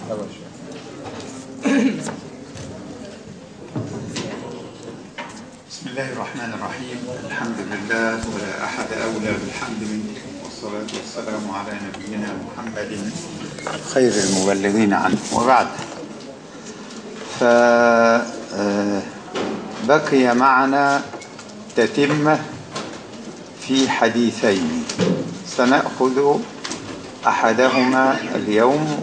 بسم الله الرحمن الرحيم الحمد لله ولا أحد أولى بالحمد منه والصلاة والسلام على نبينا محمد خير المبلغين عنه وبعد فبقي معنا تتمة في حديثين سنأخذ أحدهما اليوم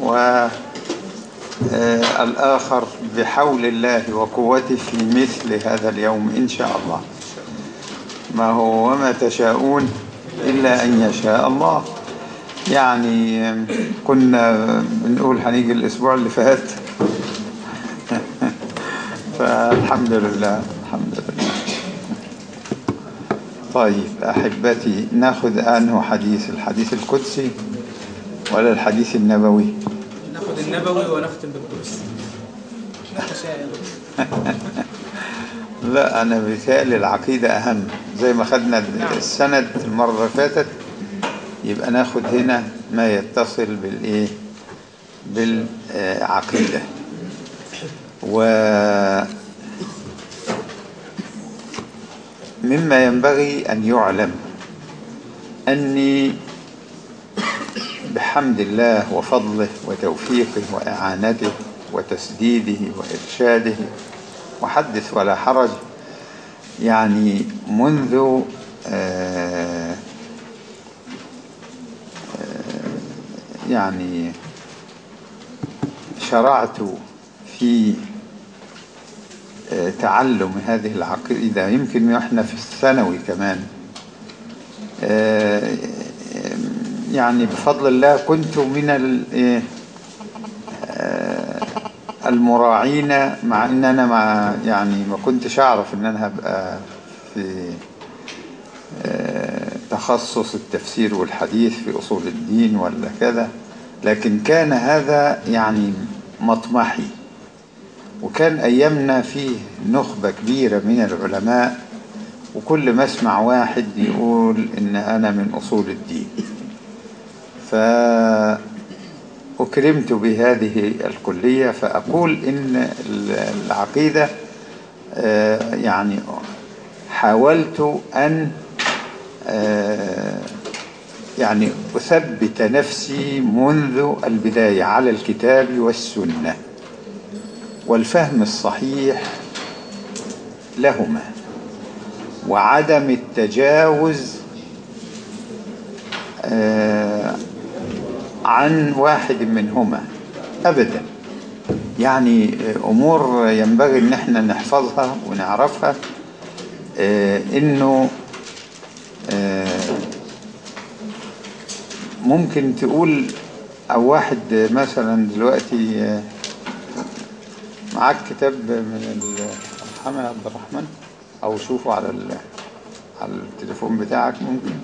والآخر بحول الله وقوته في مثل هذا اليوم إن شاء الله ما هو وما تشاءون إلا أن يشاء الله يعني كنا بنقول هنيجي الأسبوع اللي فات فالحمد لله الحمد لله طيب أحبتي ناخذ أنه حديث الحديث القدسي ولا الحديث النبوي ناخد النبوي ونختم بالكرسي تشاء لا أنا بيتهيألي العقيدة أهم زي ما خدنا السند المرة اللي فاتت يبقى ناخد هنا ما يتصل بالإيه بالعقيدة و مما ينبغي أن يعلم أني بحمد الله وفضله وتوفيقه وإعانته وتسديده وإرشاده وحدث ولا حرج يعني منذ آه يعني شرعت في تعلم هذه العقيدة يمكن احنا في الثانوي كمان يعني بفضل الله كنت من المراعين مع ان انا مع يعني ما كنتش اعرف ان انا هبقى في تخصص التفسير والحديث في اصول الدين ولا كذا لكن كان هذا يعني مطمحي وكان أيامنا فيه نخبة كبيرة من العلماء وكل ما اسمع واحد يقول إن أنا من أصول الدين فأكرمت بهذه الكلية فأقول إن العقيدة يعني حاولت أن يعني أثبت نفسي منذ البداية على الكتاب والسنة والفهم الصحيح لهما وعدم التجاوز عن واحد منهما أبدا يعني أمور ينبغي أن احنا نحفظها ونعرفها إنه ممكن تقول أو واحد مثلا دلوقتي معاك كتاب من الحامي عبد الرحمن او شوفه على على التليفون بتاعك ممكن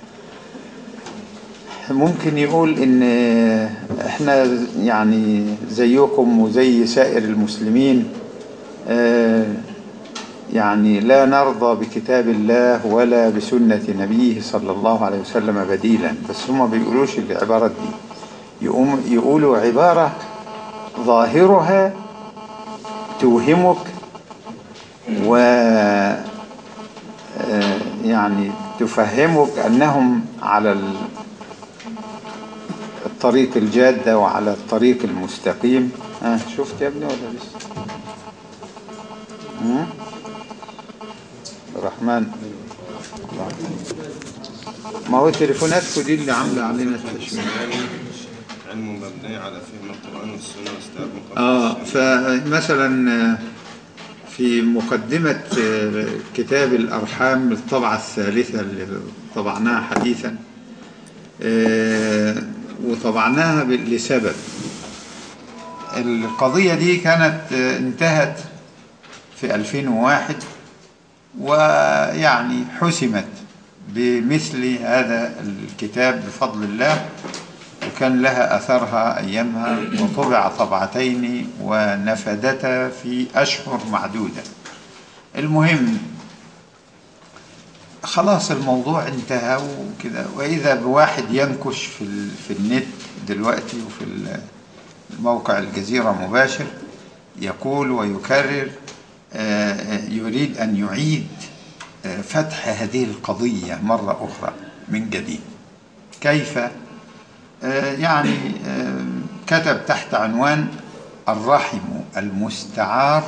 ممكن يقول ان احنا يعني زيكم وزي سائر المسلمين يعني لا نرضى بكتاب الله ولا بسنة نبيه صلى الله عليه وسلم بديلا بس هم بيقولوش العبارة دي يقوم يقولوا عبارة ظاهرها توهمك و يعني تفهمك أنهم على الطريق الجادة وعلى الطريق المستقيم ها شفت يا ابني ولا لسه الرحمن ما هو تليفوناتكم دي اللي عاملة علينا التشويه علم مبني على فهم القرآن والسنة واستيعاب مقاصد آه فمثلا في مقدمة كتاب الأرحام الطبعة الثالثة اللي طبعناها حديثا وطبعناها لسبب القضية دي كانت انتهت في 2001 ويعني حسمت بمثل هذا الكتاب بفضل الله وكان لها أثرها أيامها وطبع طبعتين ونفدتا في أشهر معدودة المهم خلاص الموضوع انتهى وكده وإذا بواحد ينكش في, في النت دلوقتي وفي موقع الجزيرة مباشر يقول ويكرر آه، آه، يريد أن يعيد آه، فتح هذه القضية مرة أخرى من جديد كيف آه، يعني آه، كتب تحت عنوان الرحم المستعار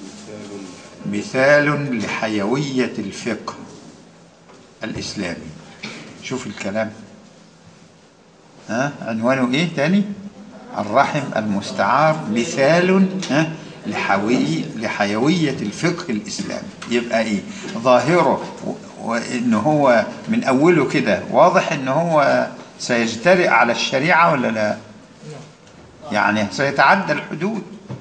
مثال لحيوية الفقه الإسلامي شوف الكلام ها عنوانه ايه تاني الرحم المستعار مثال ها لحوي لحيوية الفقه الإسلامي يبقى ايه ظاهره و- وان هو من اوله كده واضح ان هو سيجترئ على الشريعة ولا لا يعني سيتعدى الحدود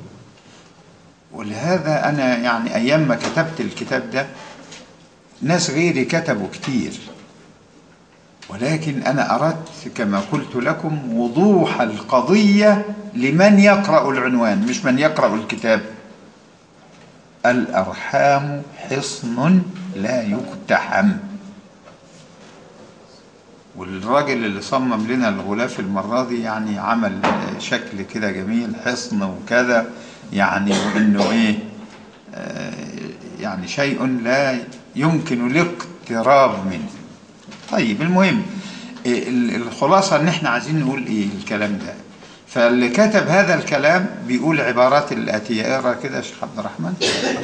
ولهذا انا يعني ايام ما كتبت الكتاب ده ناس غيري كتبوا كتير ولكن أنا أردت كما قلت لكم وضوح القضية لمن يقرأ العنوان مش من يقرأ الكتاب الأرحام حصن لا يقتحم والراجل اللي صمم لنا الغلاف المرة دي يعني عمل شكل كده جميل حصن وكذا يعني وإنه إيه آه، يعني شيء لا يمكن الاقتراب منه طيب المهم إيه ال- الخلاصة ان احنا عايزين نقول ايه الكلام ده فاللي كتب هذا الكلام بيقول عبارات الآتية اقرا كده يا شيخ عبد الرحمن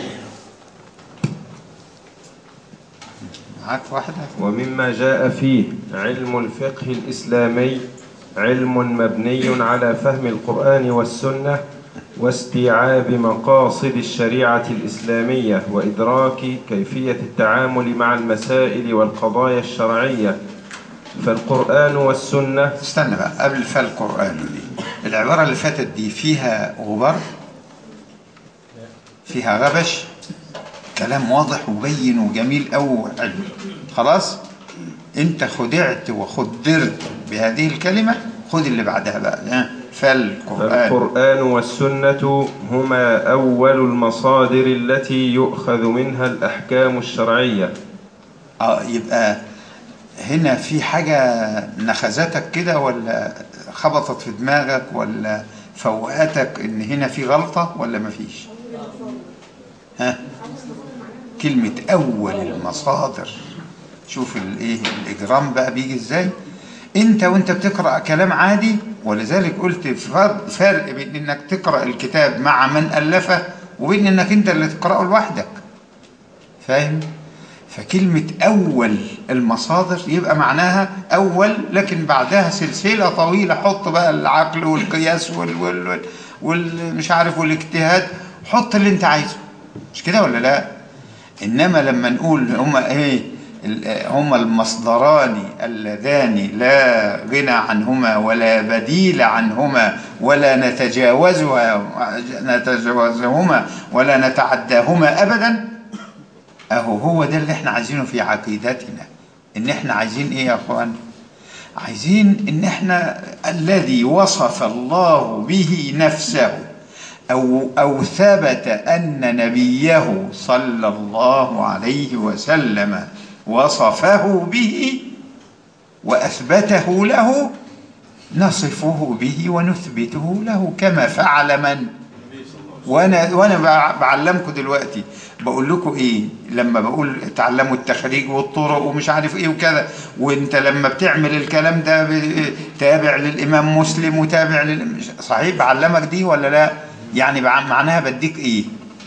معاك واحدة ومما جاء فيه علم الفقه الإسلامي علم مبني على فهم القرآن والسنة واستيعاب مقاصد الشريعة الإسلامية وإدراك كيفية التعامل مع المسائل والقضايا الشرعية فالقرآن والسنة استنى بقى قبل فالقرآن دي العبارة اللي فاتت دي فيها غبار فيها غبش كلام واضح وبين وجميل أوي وحلو خلاص انت خدعت وخدرت بهذه الكلمة خد اللي بعدها بقى ها؟ فالقرآن فالقرآن والسنة هما أول المصادر التي يؤخذ منها الأحكام الشرعية اه يبقى هنا في حاجة نخزتك كده ولا خبطت في دماغك ولا فوقتك ان هنا في غلطة ولا مفيش ها كلمة اول المصادر شوف الايه الاجرام بقى بيجي ازاي انت وانت بتقرأ كلام عادي ولذلك قلت فرق فرق بين انك تقرأ الكتاب مع من ألفه وبين انك انت اللي تقرأه لوحدك فاهم فكلمة أول المصادر يبقى معناها أول لكن بعدها سلسلة طويلة حط بقى العقل والقياس وال وال وال والمش عارف والاجتهاد حط اللي أنت عايزه مش كده ولا لا؟ إنما لما نقول هما إيه ال- هما المصدران اللذان لا غنى عنهما ولا بديل عنهما ولا نتجاوزها نتجاوزهما ولا نتعداهما أبداً اهو هو ده اللي احنا عايزينه في عقيدتنا ان احنا عايزين ايه يا اخوان عايزين ان احنا الذي وصف الله به نفسه او او ثبت ان نبيه صلى الله عليه وسلم وصفه به واثبته له نصفه به ونثبته له كما فعل من وانا وانا بع- بعلمكم دلوقتي بقول لكم ايه لما بقول تعلموا التخريج والطرق ومش عارف ايه وكذا وانت لما بتعمل الكلام ده ب- تابع للامام مسلم وتابع لل... مش- صحيح بعلمك دي ولا لا يعني بع- معناها بديك ايه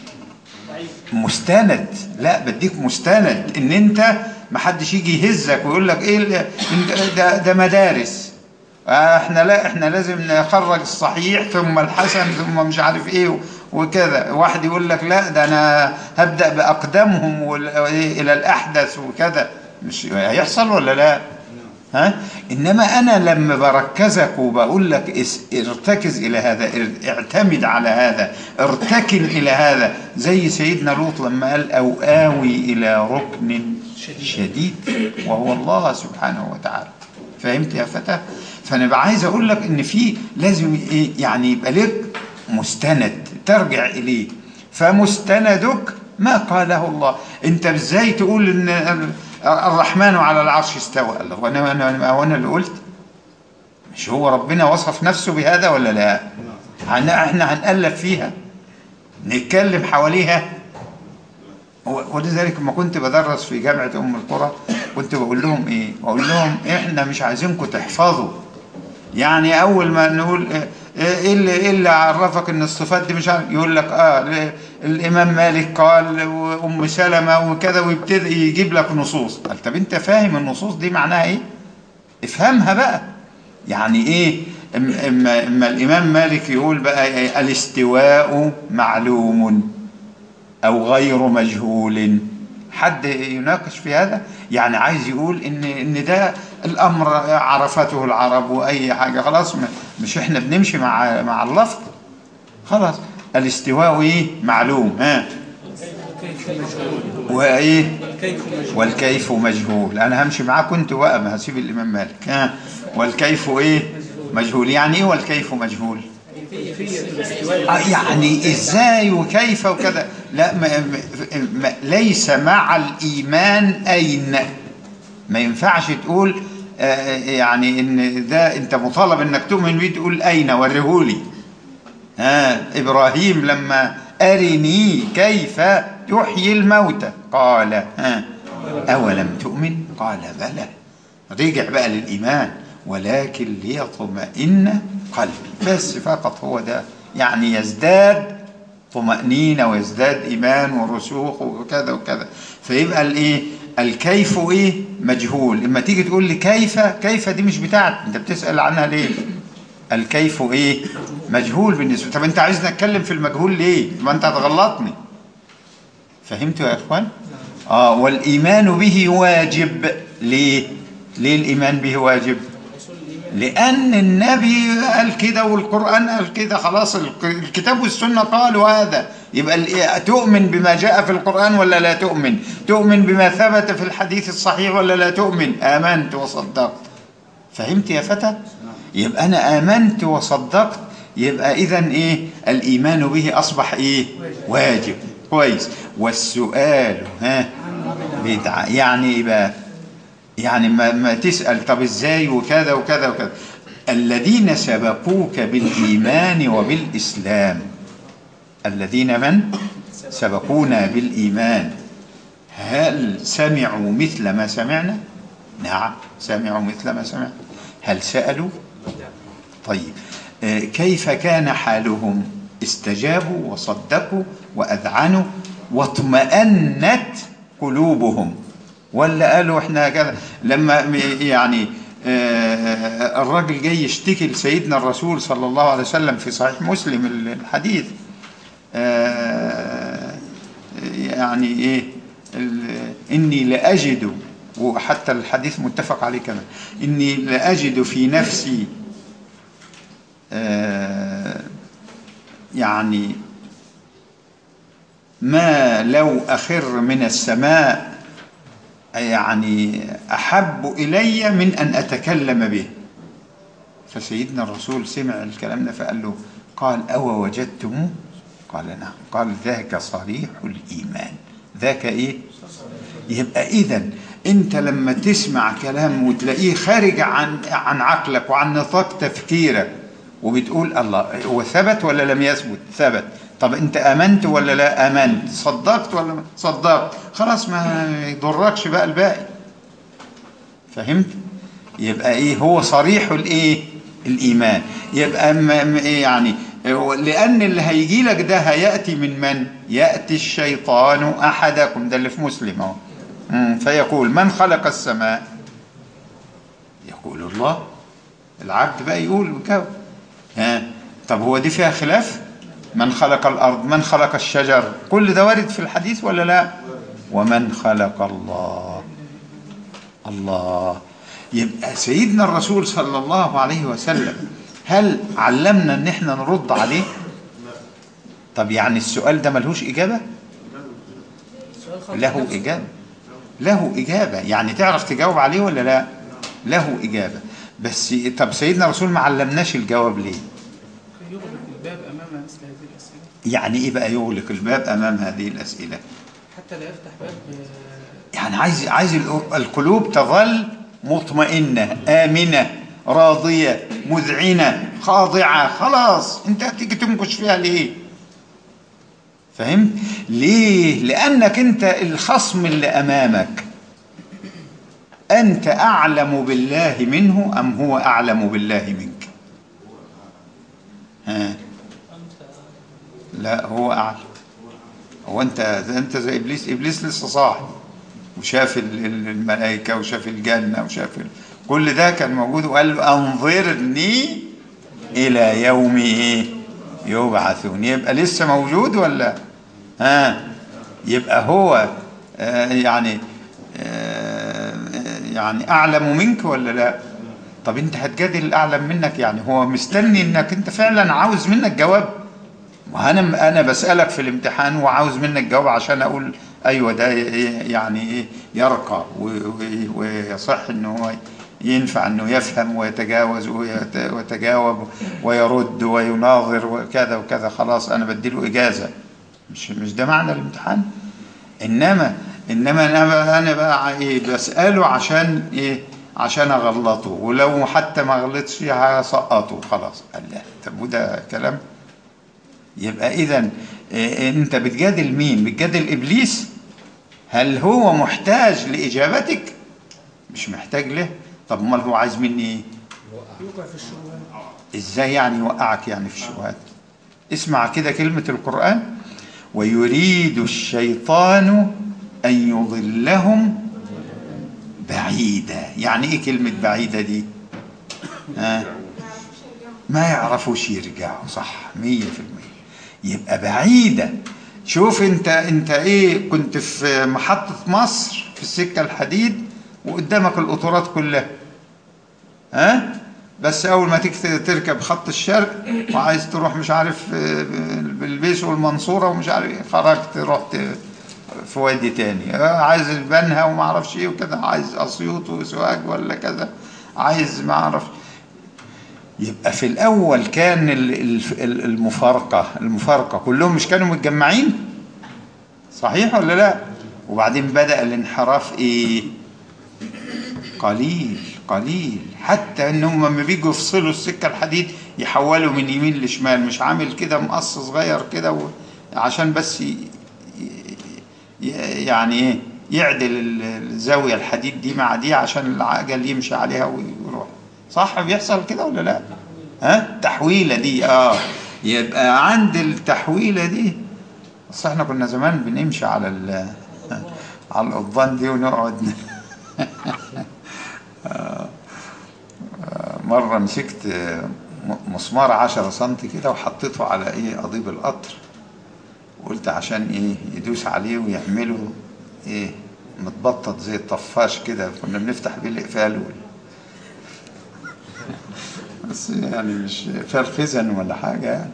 مستند لا بديك مستند ان انت محدش يجي يهزك ويقول لك ايه ال- إنت- ده, ده مدارس آه، احنا لا احنا لازم نخرج الصحيح ثم الحسن ثم مش عارف ايه وكذا واحد يقول لك لا ده انا هبدأ بأقدمهم وال- إيه، الى الاحدث وكذا مش هيحصل ولا لا ها انما انا لما بركزك وبقول لك اس- ارتكز الى هذا ار- اعتمد على هذا ارتكن الى هذا زي سيدنا لوط لما قال او اوي الى ركن شديد وهو الله سبحانه وتعالى فهمت يا فتى فانا بقى عايز اقول لك ان في لازم ايه يعني يبقى لك مستند ترجع اليه فمستندك ما قاله الله انت ازاي تقول ان الرحمن على العرش استوى الله وانا وانا وانا اللي قلت مش هو ربنا وصف نفسه بهذا ولا لا هن- احنا هنألف فيها نتكلم حواليها و- ولذلك لما كنت بدرس في جامعة أم القرى كنت بقول لهم إيه؟ بقول لهم إحنا مش عايزينكم تحفظوا يعني أول ما نقول إيه إيه اللي, إيه اللي عرفك إن الصفات دي مش عارف يقول لك آه ال- الإمام مالك قال وأم سلمة وكذا ويبتدي يجيب لك نصوص قال طب أنت فاهم النصوص دي معناها إيه؟ افهمها بقى يعني ايه اما, إما, إما الامام مالك يقول بقى إيه الاستواء معلوم او غير مجهول حد يناقش في هذا يعني عايز يقول ان ان ده الامر عرفته العرب واي حاجه خلاص م- مش احنا بنمشي مع مع اللفظ خلاص الاستواء ايه معلوم ها كيف مجهول وايه كيف مجهول والكيف مجهول انا همشي معاك كنت وأم هسيب الامام مالك ها والكيف ايه مجهول يعني ايه والكيف مجهول كيفية الاستواء آه يعني ازاي وكيف وكذا لا ما ما ما ليس مع الايمان اين ما ينفعش تقول آه، يعني ان ده انت مطالب انك تؤمن بيه تقول اين وريهولي ها ابراهيم لما ارني كيف تحيي الموتى قال ها اولم تؤمن قال بلى رجع بقى للايمان ولكن ليطمئن قلبي بس فقط هو ده يعني يزداد طمأنينة ويزداد إيمان ورسوخ وكذا وكذا فيبقى الإيه الكيف إيه مجهول لما تيجي تقول لي كيف كيف دي مش بتاعت أنت بتسأل عنها ليه الكيف إيه مجهول بالنسبة طب أنت عايزني أتكلم في المجهول ليه ما أنت هتغلطني فهمتوا يا إخوان آه والإيمان به واجب ليه ليه الإيمان به واجب لأن النبي قال كده والقرآن قال كده خلاص الك- الكتاب والسنة قالوا هذا يبقى ال- تؤمن بما جاء في القرآن ولا لا تؤمن تؤمن بما ثبت في الحديث الصحيح ولا لا تؤمن آمنت وصدقت فهمت يا فتى يبقى أنا آمنت وصدقت يبقى إذا إيه الإيمان به أصبح إيه واجب كويس والسؤال ها بدعة يعني إيه بقى يعني ما, ما تسأل طب ازاي وكذا وكذا وكذا الذين سبقوك بالإيمان وبالإسلام الذين من سبقونا بالإيمان هل سمعوا مثل ما سمعنا نعم سمعوا مثل ما سمعنا هل سألوا طيب آه، كيف كان حالهم استجابوا وصدقوا وأذعنوا واطمأنت قلوبهم ولا قالوا احنا كذا لما م- يعني آه، الراجل جاي يشتكي لسيدنا الرسول صلى الله عليه وسلم في صحيح مسلم الحديث آه، يعني ايه ال- اني لاجد وحتى الحديث متفق عليه كمان اني لاجد في نفسي آه، يعني ما لو أخر من السماء يعني أحب إلي من أن أتكلم به فسيدنا الرسول سمع الكلام ده فقال له قال أو وجدتموه قال نعم قال ذاك صريح الإيمان ذاك إيه يبقى إذا أنت لما تسمع كلام وتلاقيه خارج عن عن عقلك وعن نطاق تفكيرك وبتقول الله هو ثبت ولا لم يثبت ثبت طب انت امنت ولا لا امنت صدقت ولا ما صدقت خلاص ما يضركش بقى الباقي فهمت يبقى ايه هو صريح الايه الايمان يبقى ما ما- إيه يعني هو- لان اللي هيجي لك ده هياتي من من ياتي الشيطان احدكم ده اللي في مسلم اهو مم، فيقول من خلق السماء يقول الله العبد بقى يقول وكذا ها طب هو دي فيها خلاف من خلق الارض من خلق الشجر كل ده وارد في الحديث ولا لا ومن خلق الله الله يبقى سيدنا الرسول صلى الله عليه وسلم هل علمنا ان احنا نرد عليه طب يعني السؤال ده ملهوش اجابه سؤال خاطئ له نفسه. إجابة له إجابة يعني تعرف تجاوب عليه ولا لا له إجابة بس طب سيدنا الرسول ما علمناش الجواب ليه يغلق الباب أمام مثل هذه الأسئلة يعني إيه بقى يغلق الباب أمام هذه الأسئلة حتى لا يفتح باب آه، يعني عايز عايز الق- القلوب تظل مطمئنة آمنة راضية مذعنة خاضعة خلاص انت هتيجي تنكش فيها ليه فهمت ليه لانك انت الخصم اللي امامك انت اعلم بالله منه ام هو اعلم بالله منك ها لا هو اعلم هو انت انت زي ابليس ابليس لسه صاحي وشاف ال- ال- الملائكه وشاف الجنه وشاف ال... كل ده كان موجود وقال له انظرني الى يوم ايه يبعثون يبقى لسه موجود ولا ها يبقى هو آه يعني آه يعني اعلم منك ولا لا طب انت هتجادل الاعلم منك يعني هو مستني انك انت فعلا عاوز منك جواب وانا انا بسالك في الامتحان وعاوز منك جواب عشان اقول ايوه ده ي- يعني ايه يرقى و- و- ويصح ان هو ينفع انه يفهم ويتجاوز ويت- ويتجاوب ويرد ويناظر وكذا وكذا خلاص انا بديله اجازه مش مش ده معنى الامتحان انما انما انا بقى انا بقى ايه بساله عشان ايه عشان اغلطه ولو حتى ما غلطش هسقطه خلاص قال لا طب وده كلام يبقى اذا انت بتجادل مين بتجادل ابليس هل هو محتاج لاجابتك مش محتاج له طب امال هو عايز مني ايه يوقع في الشبهات ازاي يعني يوقعك يعني في الشبهات اسمع كده كلمة القرآن ويريد الشيطان أن يضلهم بعيدا يعني ايه كلمة بعيدة دي ها ما يعرفوش يرجعوا صح مية في المية يبقى بعيدة شوف انت انت ايه كنت في محطة مصر في السكة الحديد وقدامك القطورات كلها ها بس اول ما تيجي تركب خط الشرق وعايز تروح مش عارف آه، بالبيس والمنصوره ومش عارف ايه خرجت رحت في وادي تاني آه، عايز البنها وما اعرفش ايه وكده عايز اسيوط وسواج ولا كذا عايز ما اعرف يبقى في الاول كان ال- ال- ال- المفارقه المفارقه كلهم مش كانوا متجمعين صحيح ولا لا وبعدين بدا الانحراف ايه قليل قليل حتى ان هم لما بيجوا يفصلوا السكه الحديد يحولوا من يمين لشمال مش عامل كده مقص صغير كده و... عشان بس ي... ي... يعني ايه يعدل ال- الزاويه الحديد دي مع دي عشان العجل يمشي عليها ويروح صح بيحصل كده ولا لا ها التحويله دي اه يبقى عند التحويله دي اصل احنا كنا زمان بنمشي على ال... على القضبان دي ونقعد ن- مرة مسكت م- مسمار عشرة سنتي كده وحطيته على ايه قضيب القطر وقلت عشان ايه يدوس عليه ويعمله ايه متبطط زي الطفاش كده كنا بنفتح بيه الاقفال وال... بس يعني مش اقفال خزن ولا حاجة يعني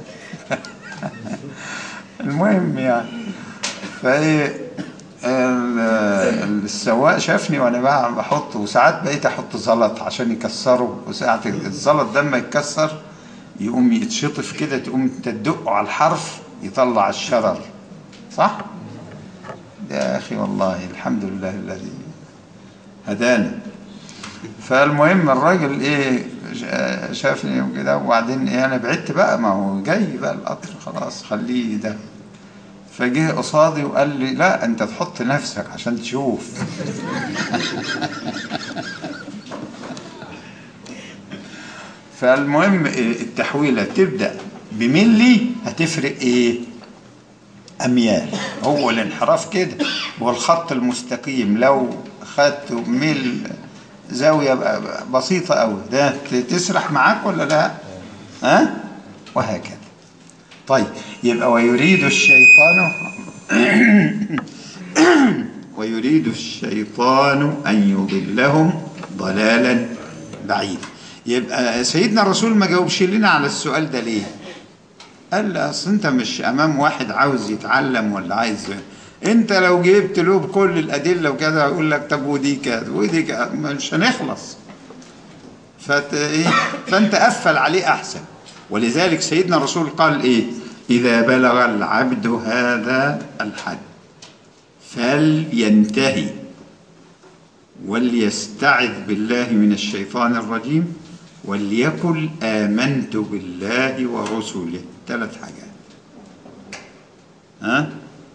المهم يعني فايه ال- السواق شافني وانا بقى بحط وساعات بقيت احط زلط عشان يكسره وساعات الزلط ده لما يتكسر يقوم يتشطف كده تقوم انت تدقه على الحرف يطلع الشرر صح؟ يا اخي والله الحمد لله الذي هدانا فالمهم الراجل ايه شا- شافني وكده وبعدين ايه انا بعدت بقى ما هو جاي بقى القطر خلاص خليه ده فجه قصادي وقال لي لا انت تحط نفسك عشان تشوف فالمهم إيه، التحويله تبدا بملي هتفرق ايه اميال هو الانحراف كده والخط المستقيم لو خدت ميل زاويه ب- ب- بسيطه قوي ده ت- تسرح معاك ولا لا ها وهكذا طيب يبقى ويريد الشيطان ويريد الشيطان أن يضلهم ضلالا بعيدا يبقى سيدنا الرسول ما جاوبش لنا على السؤال ده ليه قال لي اصل انت مش امام واحد عاوز يتعلم ولا عايز انت لو جبت له بكل الادله وكده يقول لك طب ودي كده ودي كده مش هنخلص فت... إيه؟ فانت قفل عليه احسن ولذلك سيدنا الرسول قال ايه اذا بلغ العبد هذا الحد فلينتهي وليستعذ بالله من الشيطان الرجيم وليقل آمنت بالله ورسله ثلاث حاجات ها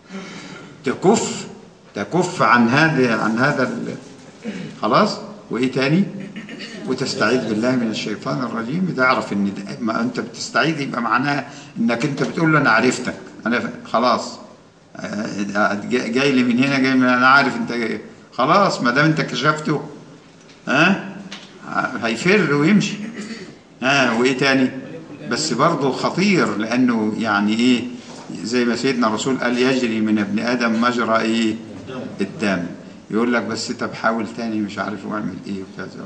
تكف تكف عن هذا عن هذا ال- خلاص وايه تاني وتستعيذ بالله من الشيطان الرجيم تعرف ان ده- ما انت بتستعيذ يبقى معناها انك انت بتقول له انا عرفتك انا ف- خلاص آه، جا- جاي لي من هنا جاي من انا عارف انت جاي خلاص ما دام انت كشفته ها هيفر ويمشي ها وايه تاني بس برضه خطير لانه يعني ايه زي ما سيدنا الرسول قال يجري من ابن ادم مجرى ايه الدم يقول لك بس طب حاول تاني مش عارف واعمل ايه وكذا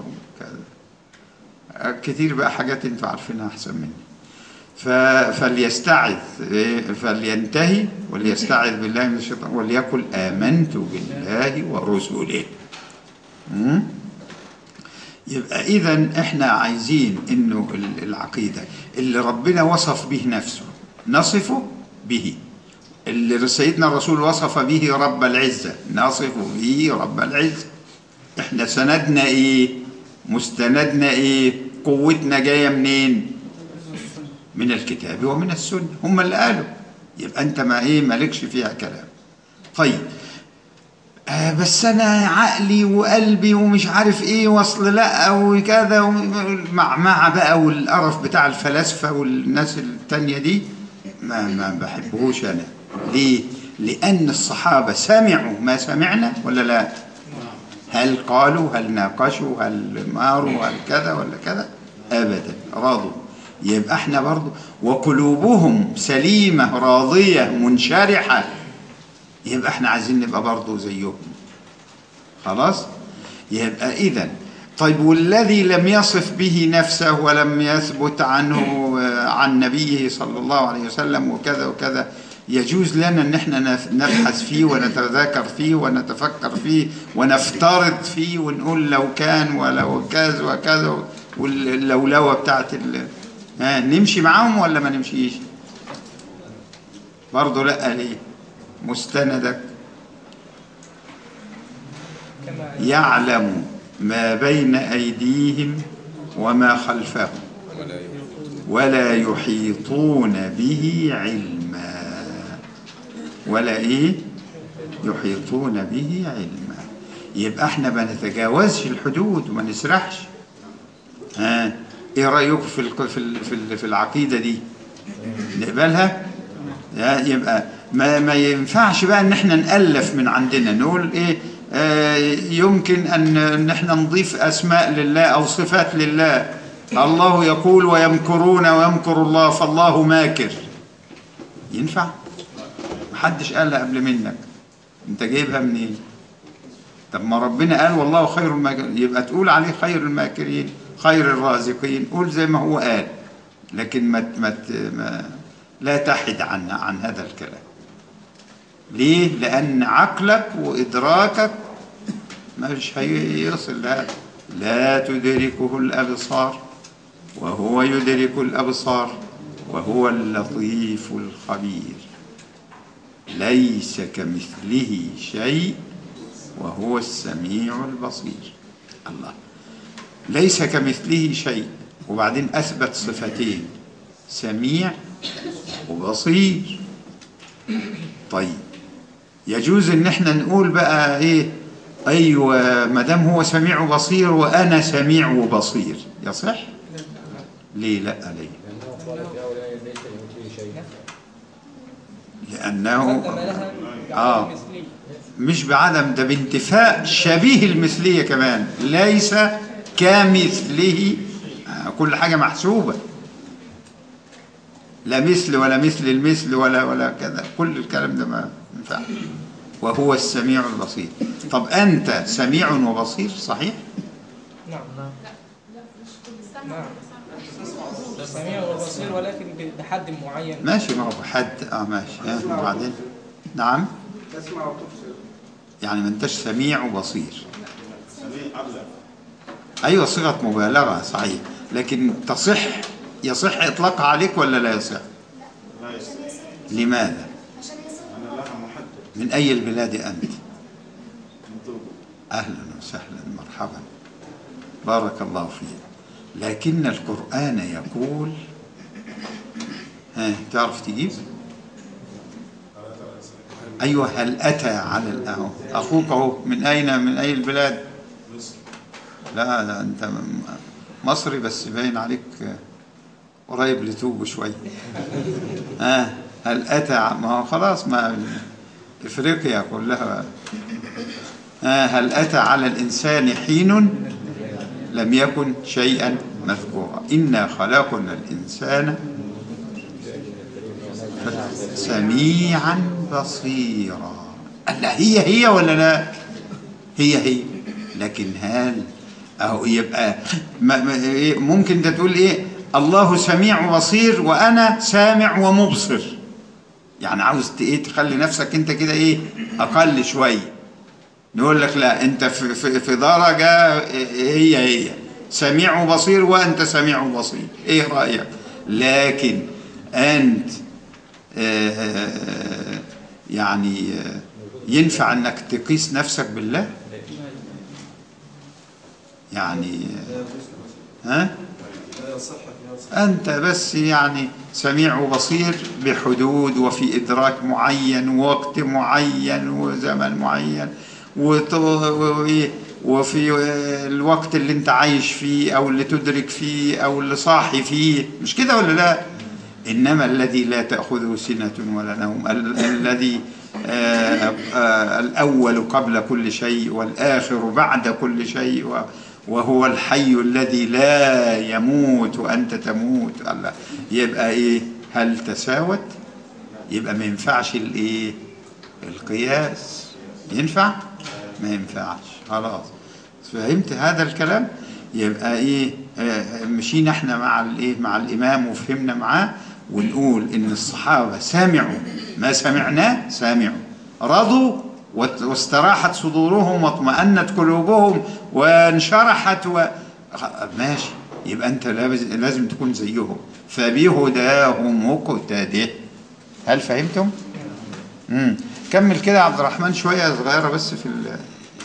وكذا كتير بقى حاجات انتوا عارفينها احسن مني ف... فليستعذ إيه؟ فلينتهي وليستعذ بالله من الشيطان وليقل آمنت بالله ورسله م? يبقى إذا إحنا عايزين إنه ال- العقيدة اللي ربنا وصف به نفسه نصفه به اللي سيدنا الرسول وصف به رب العزة نصف به رب العزة إحنا سندنا إيه مستندنا إيه قوتنا جاية منين من الكتاب ومن السنة هم اللي قالوا يبقى أنت ما إيه مالكش فيها كلام طيب آه بس انا عقلي وقلبي ومش عارف ايه وصل لا وكذا مع مع بقى والقرف بتاع الفلاسفه والناس التانية دي ما ما بحبهوش انا ليه؟ لان الصحابه سمعوا ما سمعنا ولا لا؟ هل قالوا هل ناقشوا هل ماروا هل كذا ولا كذا؟ ابدا راضوا يبقى احنا برضو وقلوبهم سليمه راضيه منشرحه يبقى احنا عايزين نبقى برضه زيهم خلاص يبقى اذا طيب والذي لم يصف به نفسه ولم يثبت عنه آه، عن نبيه صلى الله عليه وسلم وكذا وكذا يجوز لنا ان احنا نف- نبحث فيه ونتذاكر فيه ونتفكر فيه ونفترض فيه ونقول لو كان ولو كذا وكذا واللولوه بتاعت ال... ها نمشي معاهم ولا ما نمشيش؟ برضه لا ليه؟ مستندك كما يعلم ما بين أيديهم وما خلفهم ولا يحيطون به علما ولا إيه يحيطون به علما يبقى احنا ما نتجاوزش الحدود وما نسرحش ها ايه رايكم في الق- في ال- في ال- في العقيده دي نقبلها يا- يبقى ما ما ينفعش بقى ان احنا نالف من عندنا نقول ايه آه يمكن ان ان احنا نضيف اسماء لله او صفات لله الله يقول ويمكرون ويمكر الله فالله ماكر ينفع محدش قالها قبل منك انت جايبها منين طب ما ربنا قال والله خير الماكرين يبقى تقول عليه خير الماكرين خير الرازقين قول زي ما هو قال لكن ما ما ت- ما لا تحد عن عن هذا الكلام ليه لان عقلك وادراكك مش هيصل لهذا لا تدركه الابصار وهو يدرك الابصار وهو اللطيف الخبير ليس كمثله شيء وهو السميع البصير الله ليس كمثله شيء وبعدين أثبت صفتين سميع وبصير طيب يجوز ان احنا نقول بقى ايه ايوه ما دام هو سميع وبصير وانا سميع وبصير يصح ليه لا ليه لأنه قال في هؤلاء ليس لمثله شيء لانه قدم لها آه. بعمل مثلي مش بعدم ده بانتفاء شبيه المثلية كمان ليس كمثله آه، كل حاجة محسوبة لا مثل ولا مثل المثل ولا ولا كذا كل الكلام ده ما ينفع وهو السميع البصير طب أنت سميع وبصير صحيح؟ نعم نعم سميع وبصير ولكن بحد معين ماشي ما هو حد اه ماشي آه وبعدين نعم تسمع وتبصر يعني ما انتش سميع وبصير سميع أبلغ ايوه صيغه مبالغه صحيح لكن تصح يصح اطلاقها عليك ولا لا يصح لا يستطيع لماذا أنا لها محدد من اي البلاد انت من طوبة اهلا وسهلا مرحبا بارك الله فيك لكن القرآن يقول ها تعرف تجيب أيوة هل أتى على الأهو أخوك أهو من أين من أي البلاد لا لا أنت م- مصري بس باين عليك قريب لتوب شوية آه هل أتى ع- ما هو خلاص ما إفريقيا كلها آه هل أتى على الإنسان حين لم يكن شيئا مذكورا إنا خلقنا الإنسان سميعا بصيرا لا هي هي ولا لا هي هي لكن هل أهو يبقى ما ما إيه، ممكن انت تقول ايه الله سميع بصير وانا سامع ومبصر يعني عاوز ت- ايه تخلي نفسك انت كده ايه اقل شويه نقول لك لا انت في, في, في درجه هي هي سميع وبصير وانت سميع وبصير ايه رايك لكن انت آه، يعني آه، ينفع انك تقيس نفسك بالله يعني آه، ها أنت بس يعني سميع وبصير بحدود وفي إدراك معين ووقت معين وزمن معين وط- و- وفي الوقت اللي انت عايش فيه أو اللي تدرك فيه أو اللي صاحي فيه مش كده ولا لا إنما الذي لا تأخذه سنة ولا نوم ال- الذي آه، آه، الأول قبل كل شيء والآخر بعد كل شيء و- وهو الحي الذي لا يموت وأنت تموت الله يبقى إيه هل تساوت يبقى ما ينفعش الإيه القياس ينفع ما ينفعش خلاص فهمت هذا الكلام يبقى ايه آه، مشينا احنا مع الايه مع الامام وفهمنا معاه ونقول ان الصحابه سمعوا ما سمعناه سمعوا رضوا وات- واستراحت صدورهم واطمأنت قلوبهم وانشرحت و... خ- ماشي يبقى انت لابز- لازم تكون زيهم فبهداهم مقتده هل فهمتم؟ امم كمل كده يا عبد الرحمن شويه صغيره بس في ال...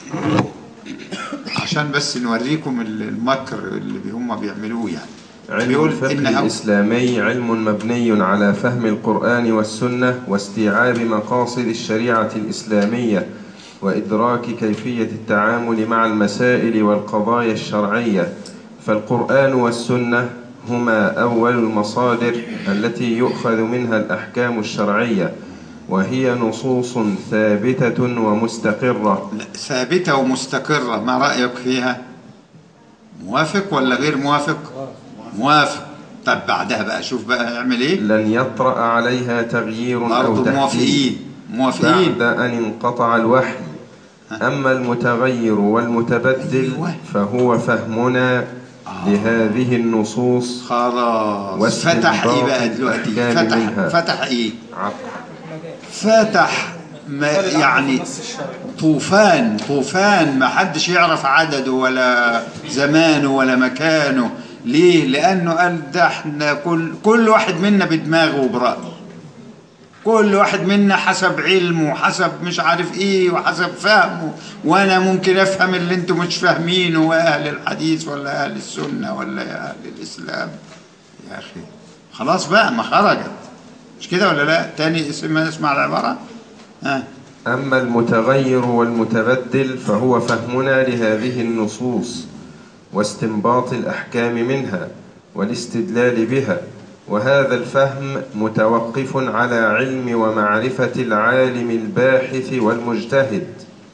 عشان بس نوريكم ال- المكر اللي هم بيعملوه يعني علم بيقول الفقه إن أو- الإسلامي علم مبني على فهم القرآن والسنة واستيعاب مقاصد الشريعة الإسلامية وإدراك كيفية التعامل مع المسائل والقضايا الشرعية فالقرآن والسنة هما أول المصادر التي يؤخذ منها الأحكام الشرعية وهي نصوص ثابتة ومستقرة لا، ثابته ومستقره ما رايك فيها موافق ولا غير موافق موافق طب بعدها بقى شوف بقى هيعمل ايه لن يطرأ عليها تغيير أو برضه تحديث موافقين موافقين بعد أن انقطع الوحي أما المتغير والمتبدل أيوة. فهو فهمنا لهذه النصوص خلاص واستنباط فتح ايه بقى دلوقتي الأحكام فتح منها. فتح ايه عقل فتح ما يعني النص الشرعي طوفان طوفان ما حدش يعرف عدده ولا زمانه ولا مكانه ليه لانه قال ده احنا كل كل واحد منا بدماغه وبرأيه كل واحد منا حسب علمه وحسب مش عارف ايه وحسب فهمه وانا ممكن افهم اللي انتم مش فاهمينه واهل الحديث ولا اهل السنه ولا يا اهل الاسلام يا اخي خلاص بقى ما خرجت مش كده ولا لا تاني اسم اسمع العباره ها أما المتغير والمتبدل فهو فهمنا لهذه النصوص واستنباط الأحكام منها والاستدلال بها وهذا الفهم متوقف على علم ومعرفة العالم الباحث والمجتهد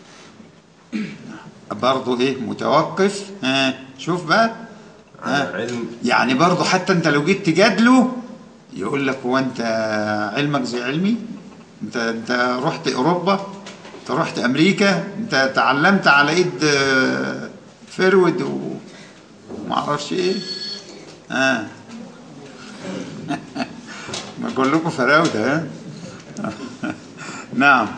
برضه ايه متوقف ها شوف بقى على ها علم يعني برضه حتى انت لو جيت تجادله يقول لك هو انت علمك زي علمي انت انت رحت اوروبا انت رحت امريكا انت تعلمت على ايد آه، فرود وما اعرفش ايه ها ما اقول لكم فراوده ها نعم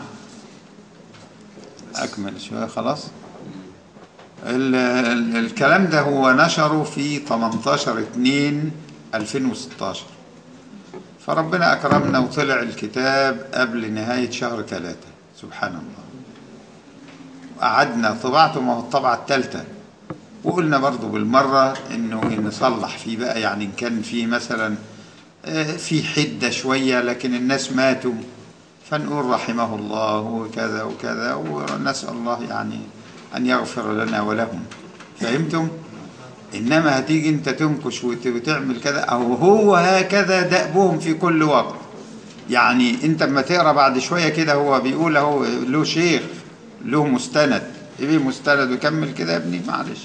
اكمل شويه خلاص ال ال الكلام ده هو نشره في 18 2 2016 فربنا أكرمنا وطلع الكتاب قبل نهاية شهر ثلاثة سبحان الله وقعدنا طبعته ما هو الطبعة الثالثة وقلنا برضو بالمرة انه نصلح فيه بقى يعني ان كان في مثلا آه، في حدة شوية لكن الناس ماتوا فنقول رحمه الله وكذا وكذا ونسأل الله يعني أن يغفر لنا ولهم فهمتم؟ إنما هتيجي أنت تنكش وت- وتعمل كذا أو هو هكذا دأبهم في كل وقت يعني أنت اما تقرأ بعد شوية كده هو بيقول هو له شيخ له مستند إيه مستند وكمل كده يا ابني معلش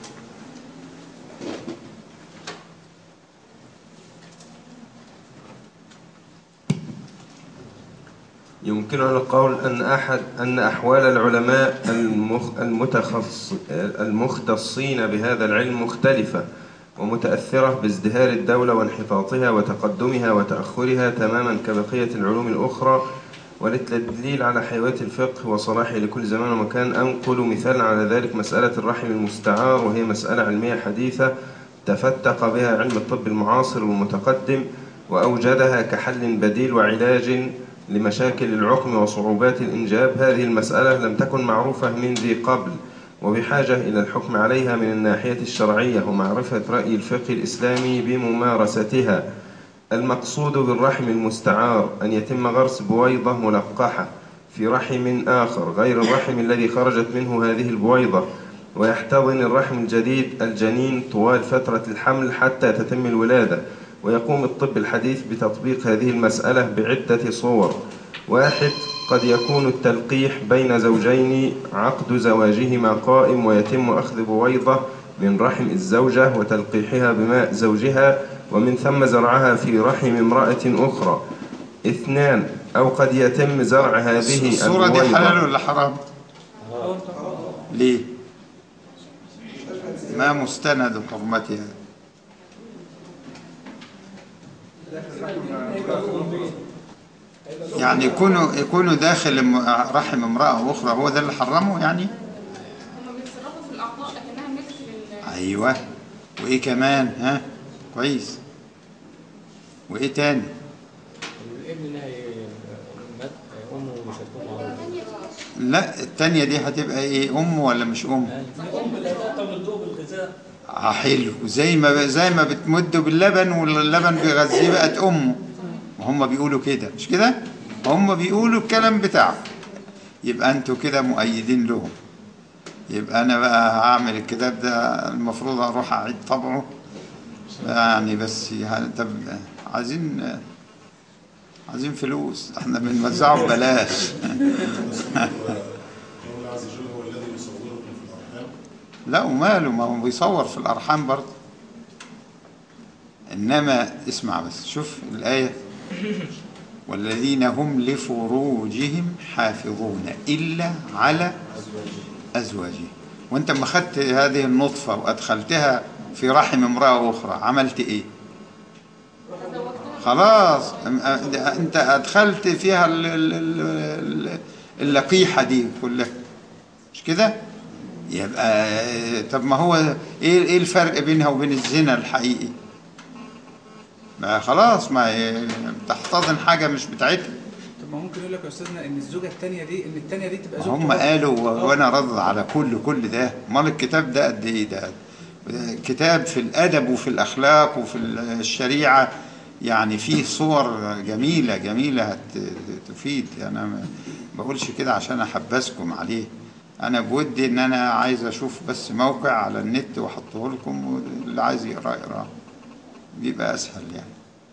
يمكننا القول أن أحد أن أحوال العلماء المخ المتخص المختصين بهذا العلم مختلفة ومتأثرة بازدهار الدولة وانحطاطها وتقدمها وتأخرها تماما كبقية العلوم الأخرى وللتدليل على حيوية الفقه وصلاحه لكل زمان ومكان أنقل مثالا على ذلك مسألة الرحم المستعار وهي مسألة علمية حديثة تفتق بها علم الطب المعاصر والمتقدم وأوجدها كحل بديل وعلاج لمشاكل العقم وصعوبات الإنجاب هذه المسألة لم تكن معروفة من ذي قبل وبحاجة إلى الحكم عليها من الناحية الشرعية ومعرفة رأي الفقه الإسلامي بممارستها المقصود بالرحم المستعار أن يتم غرس بويضة ملقحة في رحم آخر غير الرحم الذي خرجت منه هذه البويضة ويحتضن الرحم الجديد الجنين طوال فترة الحمل حتى تتم الولادة ويقوم الطب الحديث بتطبيق هذه المسألة بعدة صور واحد قد يكون التلقيح بين زوجين عقد زواجهما قائم ويتم أخذ بويضة من رحم الزوجة وتلقيحها بماء زوجها ومن ثم زرعها في رحم امرأة أخرى اثنان أو قد يتم زرع هذه الصورة دي البويضة حلال ولا حرام؟ ليه؟ ما مستند حرمتها يعني يكونوا يكونوا داخل ام- رحم امرأة أخرى هو ده اللي حرمه يعني؟ هما بيتصرفوا في الأعضاء لكنها ملك لل أيوه وإيه كمان ها؟ كويس وإيه تاني؟ الابن ده هي- مات امه مش هتكون معروفه لا التانية دي هتبقى إيه أم ولا مش أم؟ الأم لا تمده بالغذاء اه حلو زي ما زي ما بتمده باللبن واللبن بيغذيه بقت امه وهم بيقولوا كده مش كده هم بيقولوا الكلام بتاعه يبقى انتوا كده مؤيدين لهم يبقى انا بقى هعمل الكتاب ده المفروض اروح اعيد طبعه يعني بس ه- طب عايزين عايزين فلوس احنا بنوزعه ببلاش الله عز وجل هو الذي يصوركم في الأرحام لا وماله ما هو بيصور في الأرحام برضه إنما اسمع بس شوف الآية والذين هم لفروجهم حافظون إلا على أزواجهم وأنت لما خدت هذه النطفة وأدخلتها في رحم امرأة أخرى عملت إيه؟ خلاص أم- أ- أنت أدخلت فيها ال- ال- ال- اللقيحة دي كلها مش كده؟ يبقى طب ما هو ايه ايه الفرق بينها وبين الزنا الحقيقي؟ ما خلاص ما هي تحتضن حاجه مش بتاعتها طب ما ممكن يقول لك يا استاذنا ان الزوجه الثانيه دي ان الثانيه دي تبقى زوجته هم برضه. قالوا و- وانا رد على كل كل ده امال الكتاب ده قد ايه ده كتاب في الادب وفي الاخلاق وفي الشريعه يعني فيه صور جميله جميله هت- تفيد انا ما بقولش كده عشان احبسكم عليه انا بودي ان انا عايز اشوف بس موقع على النت واحطه لكم واللي عايز يقراه يقراه بيبقى اسهل يعني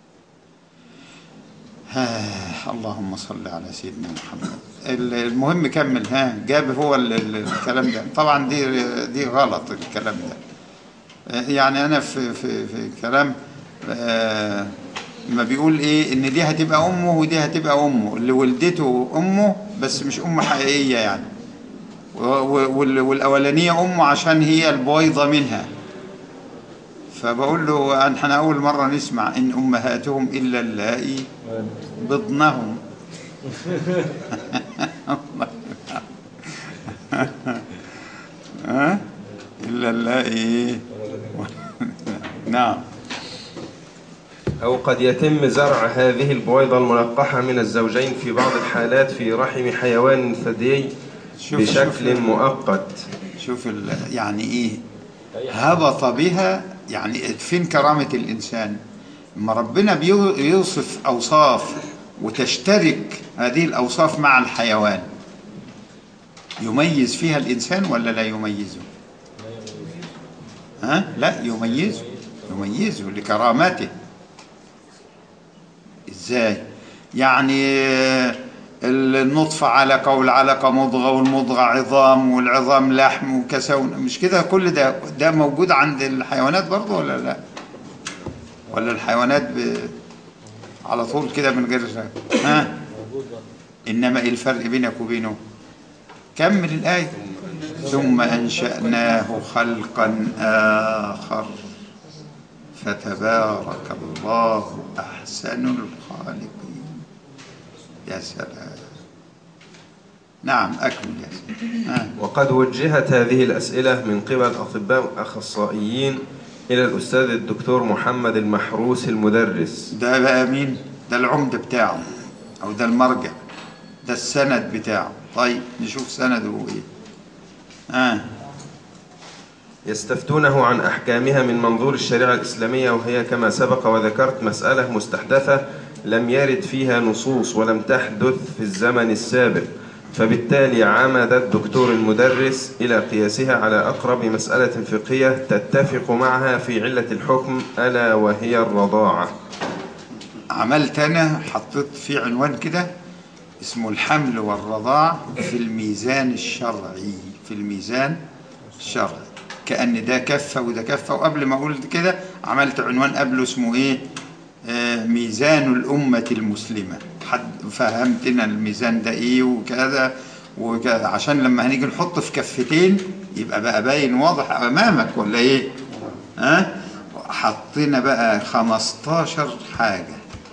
ها اللهم صل على سيدنا محمد ال- المهم كمل ها جاب هو ال- ال- الكلام ده طبعا دي دي غلط الكلام ده يعني انا في في في كلام آه، ما بيقول ايه ان دي هتبقى امه ودي هتبقى امه اللي ولدته امه بس مش ام حقيقيه يعني و- و- وال- والاولانيه امه عشان هي البويضه منها فبقول له أن احنا اول مره نسمع ان امهاتهم الا اللائي بطنهم ها الا اللائي نعم أو قد يتم زرع هذه البويضة الملقحة من الزوجين في بعض الحالات في رحم حيوان ثديي شوف- بشكل شوف- مؤقت شوف ال- يعني ايه أي حاجة. هبط بها يعني فين كرامة الإنسان ما ربنا بيو- بيوصف أوصاف وتشترك هذه الأوصاف مع الحيوان يميز فيها الإنسان ولا لا يميزه ها لا يميزه يميزه لكرامته ازاي يعني آه، النطفة علقة والعلقة مضغة والمضغة عظام والعظام لحم وكسون مش كده كل ده ده موجود عند الحيوانات برضه ولا لا ولا الحيوانات ب... على طول كده من غير ها موجود بقى إنما إيه الفرق بينك وبينه كمل الآية ثم أنشأناه خلقا آخر فتبارك الله أحسن الخالقين يا سلام نعم أكمل يا سلام آه. وقد وجهت هذه الأسئلة من قبل أطباء أخصائيين إلى الأستاذ الدكتور محمد المحروس المدرس ده بقى مين ده العمدة بتاعه أو ده المرجع ده السند بتاعه طيب نشوف سنده إيه آه. يستفتونه عن أحكامها من منظور الشريعة الإسلامية وهي كما سبق وذكرت مسألة مستحدثة لم يرد فيها نصوص ولم تحدث في الزمن السابق فبالتالي عمد الدكتور المدرس إلى قياسها على أقرب مسألة فقهية تتفق معها في علة الحكم ألا وهي الرضاعة عملت انا حطيت فيه عنوان كده اسمه الحمل والرضاع في الميزان الشرعي في الميزان الشرعي كأن ده كفة وده كفة وقبل ما أقول كده عملت عنوان قبله اسمه إيه آه ميزان الأمة المسلمة حد فهمتنا الميزان ده إيه وكذا وكذا عشان لما هنيجي نحط في كفتين يبقى بقى باين واضح أمامك ولا إيه ها أه؟ حطينا بقى 15 حاجة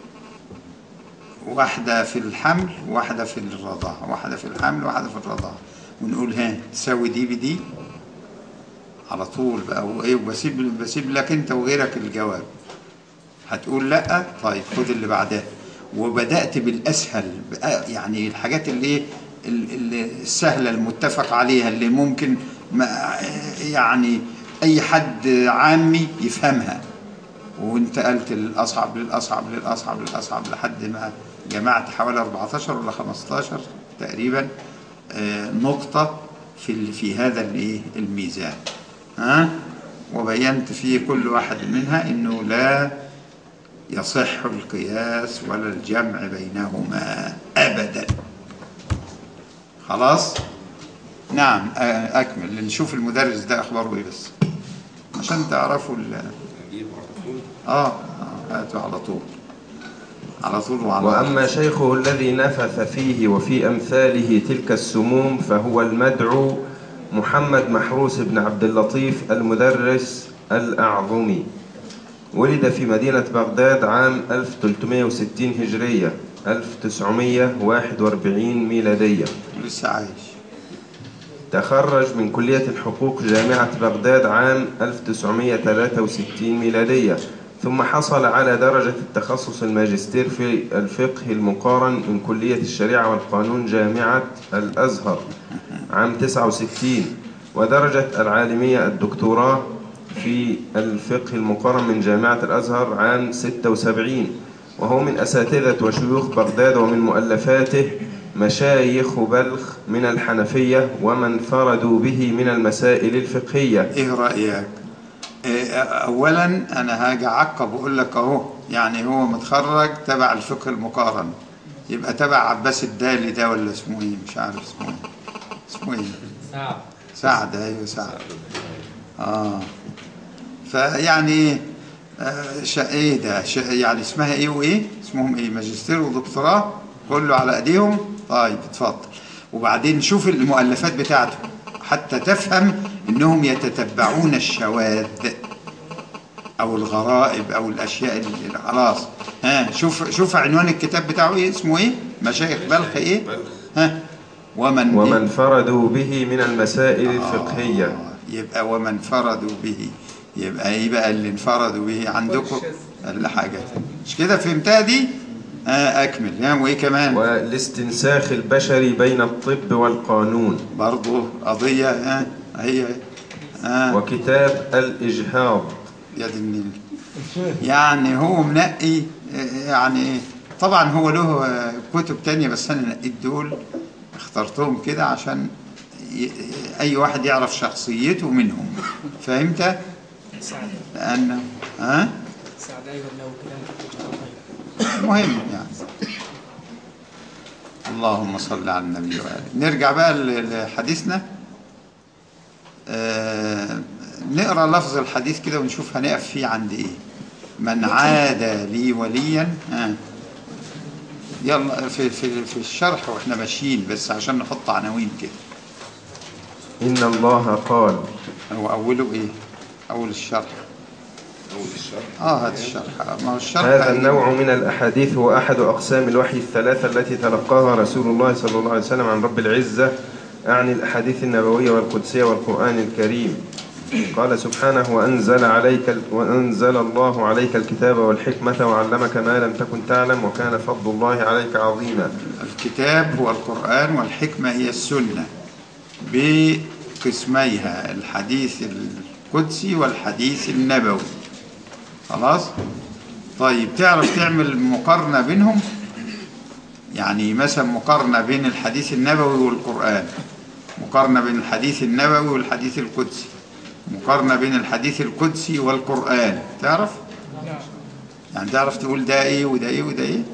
واحدة في الحمل واحدة في الرضاعة واحدة في الحمل واحدة في الرضاعة ونقول ها تساوي دي بدي على طول بقى وايه وبسيب بسيب لك انت وغيرك الجواب هتقول لا طيب خد اللي بعدها وبدأت بالأسهل بقى يعني الحاجات اللي ايه ال- ال- السهلة المتفق عليها اللي ممكن ما يعني أي حد عامي يفهمها وانتقلت للأصعب للأصعب للأصعب للأصعب لحد ما جمعت حوالي 14 ولا 15 تقريبا آه، نقطة في ال- في هذا الايه الميزان ها وبينت في كل واحد منها انه لا يصح القياس ولا الجمع بينهما ابدا خلاص نعم آه، اكمل نشوف المدرس ده اخباره ايه بس عشان تعرفوا ال- اه آه، هاتوا على طول على طول وعلى وأما شيخه الذي نفث فيه وفي أمثاله تلك السموم فهو المدعو محمد محروس بن عبد اللطيف المدرس الأعظمي ولد في مدينة بغداد عام 1360 هجرية 1941 ميلادية لسه عايش تخرج من كلية الحقوق جامعة بغداد عام 1963 ميلادية ثم حصل على درجة التخصص الماجستير في الفقه المقارن من كلية الشريعة والقانون جامعة الأزهر عام 69 ودرجة العالمية الدكتوراه في الفقه المقارن من جامعة الأزهر عام 76 وهو من أساتذة وشيوخ بغداد ومن مؤلفاته مشايخ بلخ من الحنفية ومن فردوا به من المسائل الفقهية ايه رايك إيه، اولا انا هاجي اعقب واقول لك اهو يعني هو متخرج تبع الفقه المقارن يبقى تبع عباس الدالي ده ولا اسمه ايه مش عارف اسمه ايه اسمه ايه سعد سعد ايوه سعد اه فيعني ايه آه شا ايه ده شا يعني اسمها ايه وايه اسمهم ايه ماجستير ودكتوراه كله على ايديهم طيب اتفضل وبعدين شوف المؤلفات بتاعته حتى تفهم انهم يتتبعون الشواذ او الغرائب او الاشياء اللي خلاص ها شوف شوف عنوان الكتاب بتاعه ايه اسمه ايه مشايخ بلخ ايه ها ومن ومن فردوا به من المسائل الفقهية آه، يبقى ومن فرضوا به يبقى ايه بقى اللي انفردوا به عندكم ولا حاجة مش كده فهمتها دي آه اكمل ها وايه كمان والاستنساخ البشري بين الطب والقانون برضه قضية ها هي آه. وكتاب الإجهاض يا دي النيل يعني هو منقي آه، يعني طبعا هو له آه، كتب تانية بس انا نقيت دول اخترتهم كده عشان ي- اي واحد يعرف شخصيته منهم فهمت سعد لانه ها سعد ايوه لو كلام مهم يعني اللهم صل على النبي وآله نرجع بقى ل- لحديثنا آه نقرا لفظ الحديث كده ونشوف هنقف فيه عند ايه من عاد لي وليا آه. يلا في في في الشرح واحنا ماشيين بس عشان نحط عناوين كده إن الله قال هو اوله ايه اول الشرح أول الشرح اه هات الشرح ما هو الشرح هذا النوع من الأحاديث هو أحد أقسام الوحي الثلاثة التي تلقاها رسول الله صلى الله عليه وسلم عن رب العزة أعني الأحاديث النبوية والقدسية والقرآن الكريم قال سبحانه وأنزل عليك ال- وأنزل الله عليك الكتاب والحكمة وعلمك ما لم تكن تعلم وكان فضل الله عليك عظيما الكتاب هو القرآن والحكمة هي السنة بقسميها الحديث القدسي والحديث النبوي خلاص طيب تعرف تعمل مقارنة بينهم يعني مثلا مقارنة بين الحديث النبوي والقرآن مقارنة بين الحديث النبوي والحديث القدسي مقارنة بين الحديث القدسي والقرآن تعرف نعم يعني تعرف تقول ده ايه وده ايه وده ايه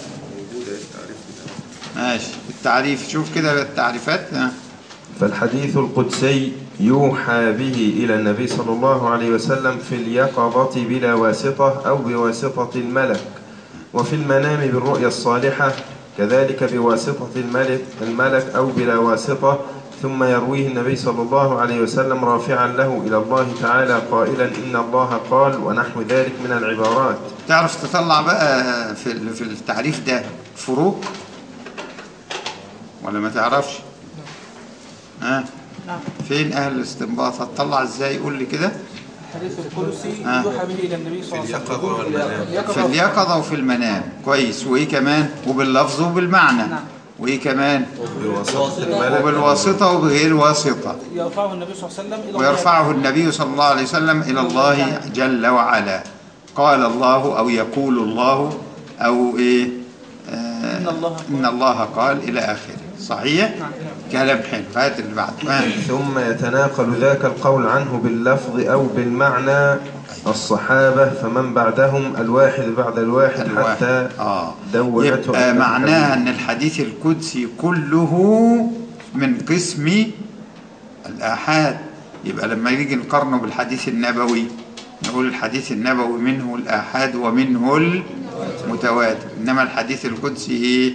ماشي التعريف شوف كده التعريفات ها. فالحديث القدسي يوحى به إلى النبي صلى الله عليه وسلم في اليقظة بلا واسطة أو بواسطة الملك وفي المنام بالرؤيا الصالحة كذلك بواسطة الملك, الملك أو بلا واسطة ثم يرويه النبي صلى الله عليه وسلم رافعا له إلى الله تعالى قائلا إن الله قال ونحو ذلك من العبارات تعرف تطلع بقى في ال- في التعريف ده فروق ولا ما تعرفش ها نعم فين اهل الاستنباط هتطلع ازاي قول لي كده الحديث القدسي آه. يوحى به الى النبي صلى الله عليه وسلم اليقظة والمنام. اليقظة في اليقظة وفي المنام كويس وايه كمان وباللفظ وبالمعنى نعم. وايه كمان بواسطة الملك وبالواسطة وبغير واسطة يرفعه النبي صلى الله عليه وسلم الى الله ويرفعه النبي صلى الله عليه وسلم إلى الله جل وعلا قال الله أو يقول الله أو إيه آه إن الله قال. إن الله قال إلى آخره صحيح نعم. كلام حلو هات اللي بعد آه. ثم يتناقل ذاك القول عنه باللفظ أو بالمعنى الصحابة فمن بعدهم الواحد بعد الواحد, الواحد. حتى آه. دوته يبقى أحمد معناها الحديث. أن الحديث القدسي كله من قسم الآحاد يبقى لما يجي نقارنه بالحديث النبوي نقول الحديث النبوي منه الآحاد ومنه المتواتر إنما الحديث القدسي إيه؟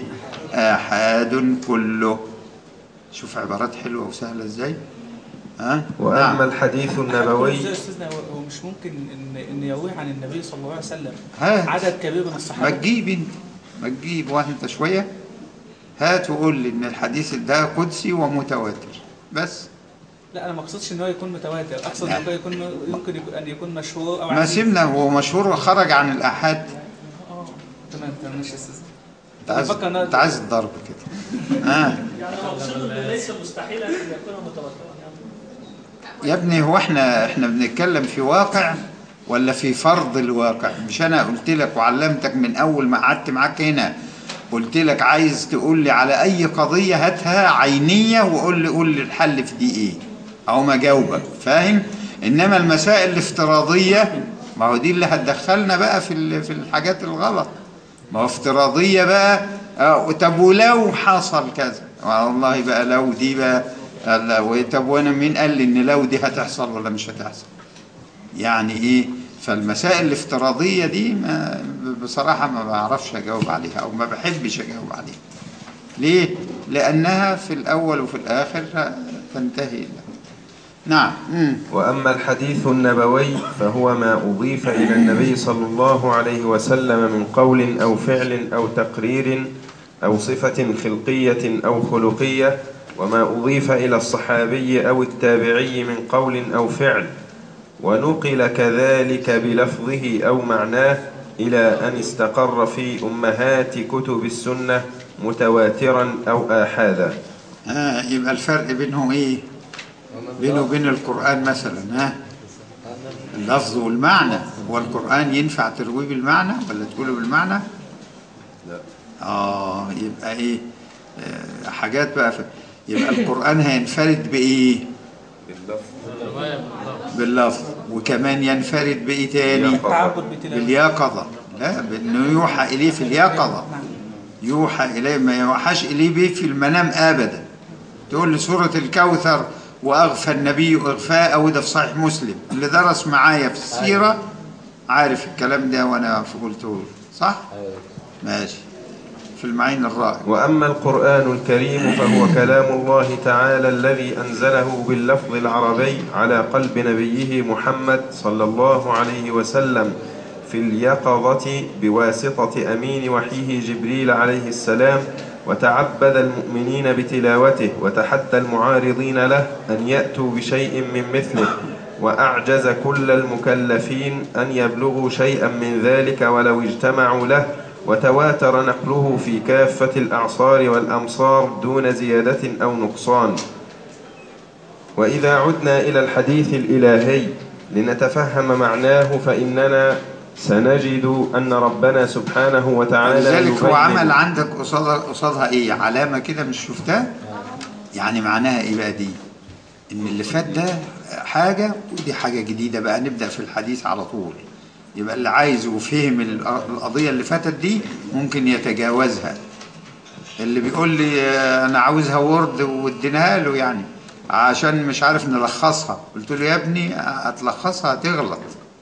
آحاد كله شوف عبارات حلوة وسهلة إزاي ها؟ وأما نعم. الحديث النبوي ازاي يا استاذنا هو هو مش ممكن ان ان يروي عن النبي صلى الله عليه وسلم هات. عدد كبير من ما الصحابه تجيب انت ما تجيب وانت شوية هات وقول لي ان الحديث ده قدسي ومتواتر بس لا انا ما اقصدش ان هو يكون متواتر اقصد لا. ان هو يكون يمكن يكون- ان يكون مشهور او ما عزيز. سيبنا هو مشهور وخرج عن الآحاد اه تمام تمام ماشي يا استاذ انت عايز بفكر إن- انت عايز الضرب كده اه يعني مقصود انه ليس مستحيلا ان يكون متواترا يعني يا ابني هو احنا احنا بنتكلم في واقع ولا في فرض الواقع مش انا قلت لك وعلمتك من اول ما قعدت معاك هنا قلت لك عايز تقول لي على اي قضية هاتها عينية وقول لي قول لي الحل في دي ايه او ما جاوبك فاهم انما المسائل الافتراضية ما هو دي اللي هتدخلنا بقى في ال- في الحاجات الغلط ما هو افتراضية بقى آه، طب ولو حصل كذا والله بقى لو دي بقى لا و- طب وانا مين قال لي ان لو دي هتحصل ولا مش هتحصل يعني ايه فالمسائل الافتراضية دي ما بصراحة ما بعرفش اجاوب عليها او ما بحبش اجاوب عليها ليه لانها في الاول وفي الاخر تنتهي نعم مم. وأما الحديث النبوي فهو ما أضيف إلى النبي صلى الله عليه وسلم من قول أو فعل أو تقرير أو صفة خلقية أو خلقية وما أضيف إلى الصحابي أو التابعي من قول أو فعل ونقل كذلك بلفظه أو معناه إلى أن استقر في أمهات كتب السنة متواترا أو آحادا آه يبقى الفرق بينهم ايه بينه وبين القرآن مثلا ها اللفظ والمعنى هو القرآن ينفع ترويه بالمعنى ولا تقوله بالمعنى لا اه يبقى ايه آه حاجات بقى ف... يبقى القرآن هينفرد بإيه باللفظ الرواية باللفظ باللفظ وكمان ينفرد بإيه تاني يقظة. تعبد بتلاوة باليقظة لا بأنه يوحى إليه في اليقظة يوحى إليه ما يوحاش إليه به في المنام أبدا تقول لي سورة الكوثر وأغفى النبي إغفاء وده في صحيح مسلم اللي درس معايا في السيرة عارف الكلام ده وأنا قلته صح؟ ماشي في المعين الرائع وأما القرآن الكريم فهو كلام الله تعالى الذي أنزله باللفظ العربي على قلب نبيه محمد صلى الله عليه وسلم في اليقظة بواسطة أمين وحيه جبريل عليه السلام وتعبد المؤمنين بتلاوته وتحدى المعارضين له أن يأتوا بشيء من مثله وأعجز كل المكلفين أن يبلغوا شيئا من ذلك ولو اجتمعوا له وتواتر نقله في كافة الأعصار والأمصار دون زيادة أو نقصان وإذا عدنا إلى الحديث الإلهي لنتفهم معناه فإننا سنجد أن ربنا سبحانه وتعالى لذلك هو يبين- عمل عندك قصادها قصادها ايه علامة كده مش شفتها يعني معناها ايه بقى دي ان اللي فات ده حاجة ودي حاجة جديدة بقى نبدأ في الحديث على طول يبقى اللي عايز وفهم ال- القضية اللي فاتت دي ممكن يتجاوزها اللي بيقول لي آه، انا عاوزها وورد واديناها له يعني عشان مش عارف نلخصها قلت له يا ابني هتلخصها هتغلط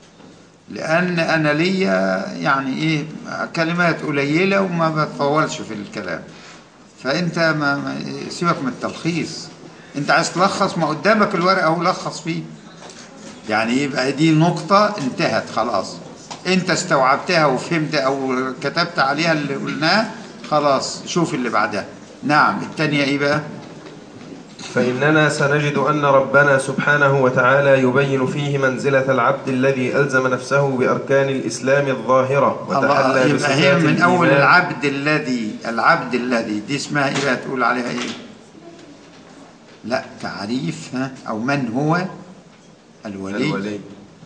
لان انا ليا يعني ايه كلمات قليله وما بتطولش في الكلام فانت ما ما- سيبك من التلخيص انت عايز تلخص ما قدامك الورقه اهو لخص فيه يعني يبقى دي نقطه انتهت خلاص انت استوعبتها وفهمت او كتبت عليها اللي قلناه خلاص شوف اللي بعدها نعم التانية ايه بقى فإننا سنجد أن ربنا سبحانه وتعالى يبين فيه منزلة العبد الذي ألزم نفسه بأركان الإسلام الظاهرة الله وتحلى يبقى بصفات هي من اول الإيمان. العبد الذي العبد الذي دي اسمها ايه بقى تقول عليها ايه لا تعريف ها او من هو الولي, الولي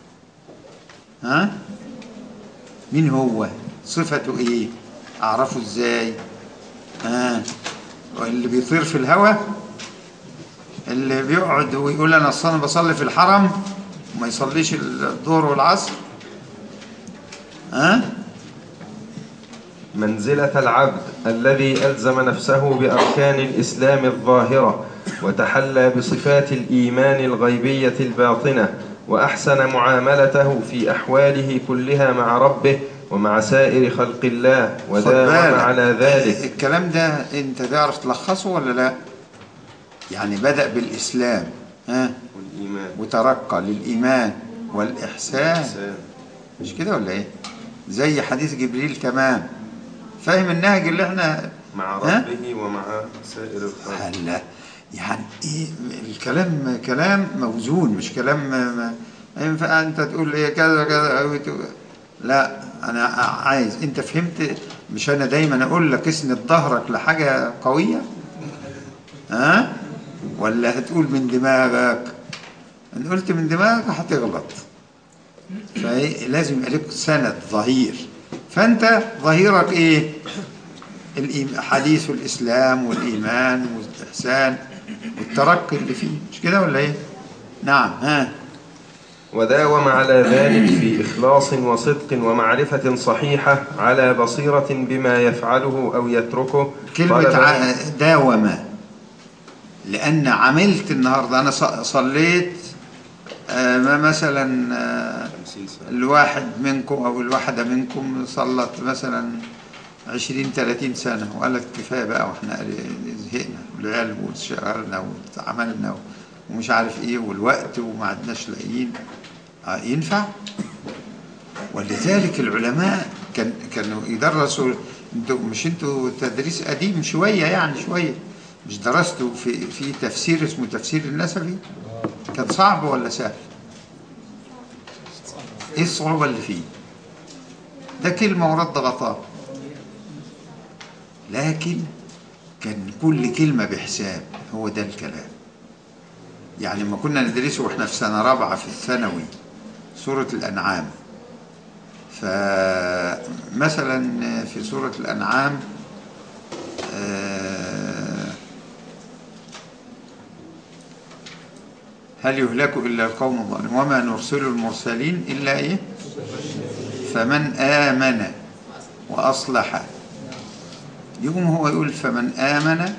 ها مين هو صفته ايه اعرفه ازاي ها اللي بيطير في الهواء اللي بيقعد ويقول انا اصلا أنا بصلي في الحرم وما يصليش الظهر والعصر ها منزلة العبد الذي ألزم نفسه بأركان الإسلام الظاهرة وتحلى بصفات الإيمان الغيبية الباطنة وأحسن معاملته في أحواله كلها مع ربه ومع سائر خلق الله خد وداوم بالك. على ذلك الكلام ده انت تعرف تلخصه ولا لا يعني بدأ بالإسلام ها والإيمان وترقى للإيمان والإحسان مش كده ولا ايه زي حديث جبريل تمام فاهم النهج اللي احنا مع ها؟ ربه ومع سائر الخلق هلا يعني ايه الكلام كلام موزون مش كلام ما ما ينفع انت تقول ايه كذا كذا أو تقول- لا انا عايز انت فهمت مش انا دايما اقول لك اسند ظهرك لحاجه قويه ها ولا هتقول من دماغك ان قلت من دماغك هتغلط فلازم يبقى لك سند ظهير فانت ظهيرك ايه الإيم- حديث الإسلام والإيمان والإحسان والترقي اللي فيه مش كده ولا إيه؟ نعم ها وداوم على ذلك في إخلاص وصدق ومعرفة صحيحة على بصيرة بما يفعله أو يتركه كلمة طلباً- ع- داوم لأن عملت النهاردة أنا ص- صليت آه، ما مثلا آه، الواحد منكم أو الواحدة منكم صلت مثلا عشرين تلاتين سنة وقالت كفاية بقى واحنا زهقنا والعيال واشتغلنا وعملنا ومش عارف ايه والوقت وما عدناش لاقيين آه، ينفع ولذلك العلماء كان كانوا يدرسوا انتوا مش انتوا تدريس قديم شويه يعني شويه مش درستوا في في تفسير اسمه تفسير النسفي كان صعب ولا سهل؟ ايه الصعوبه اللي فيه؟ ده كلمه ورد غطاء لكن كان كل كلمه بحساب هو ده الكلام يعني لما كنا ندرسه واحنا في سنة رابعة في الثانوي سورة الأنعام فمثلا في سورة الأنعام آه، هل يهلك إلا القوم الظالمون وما نرسل المرسلين إلا إيه فمن آمن وأصلح يقوم هو يقول فمن آمن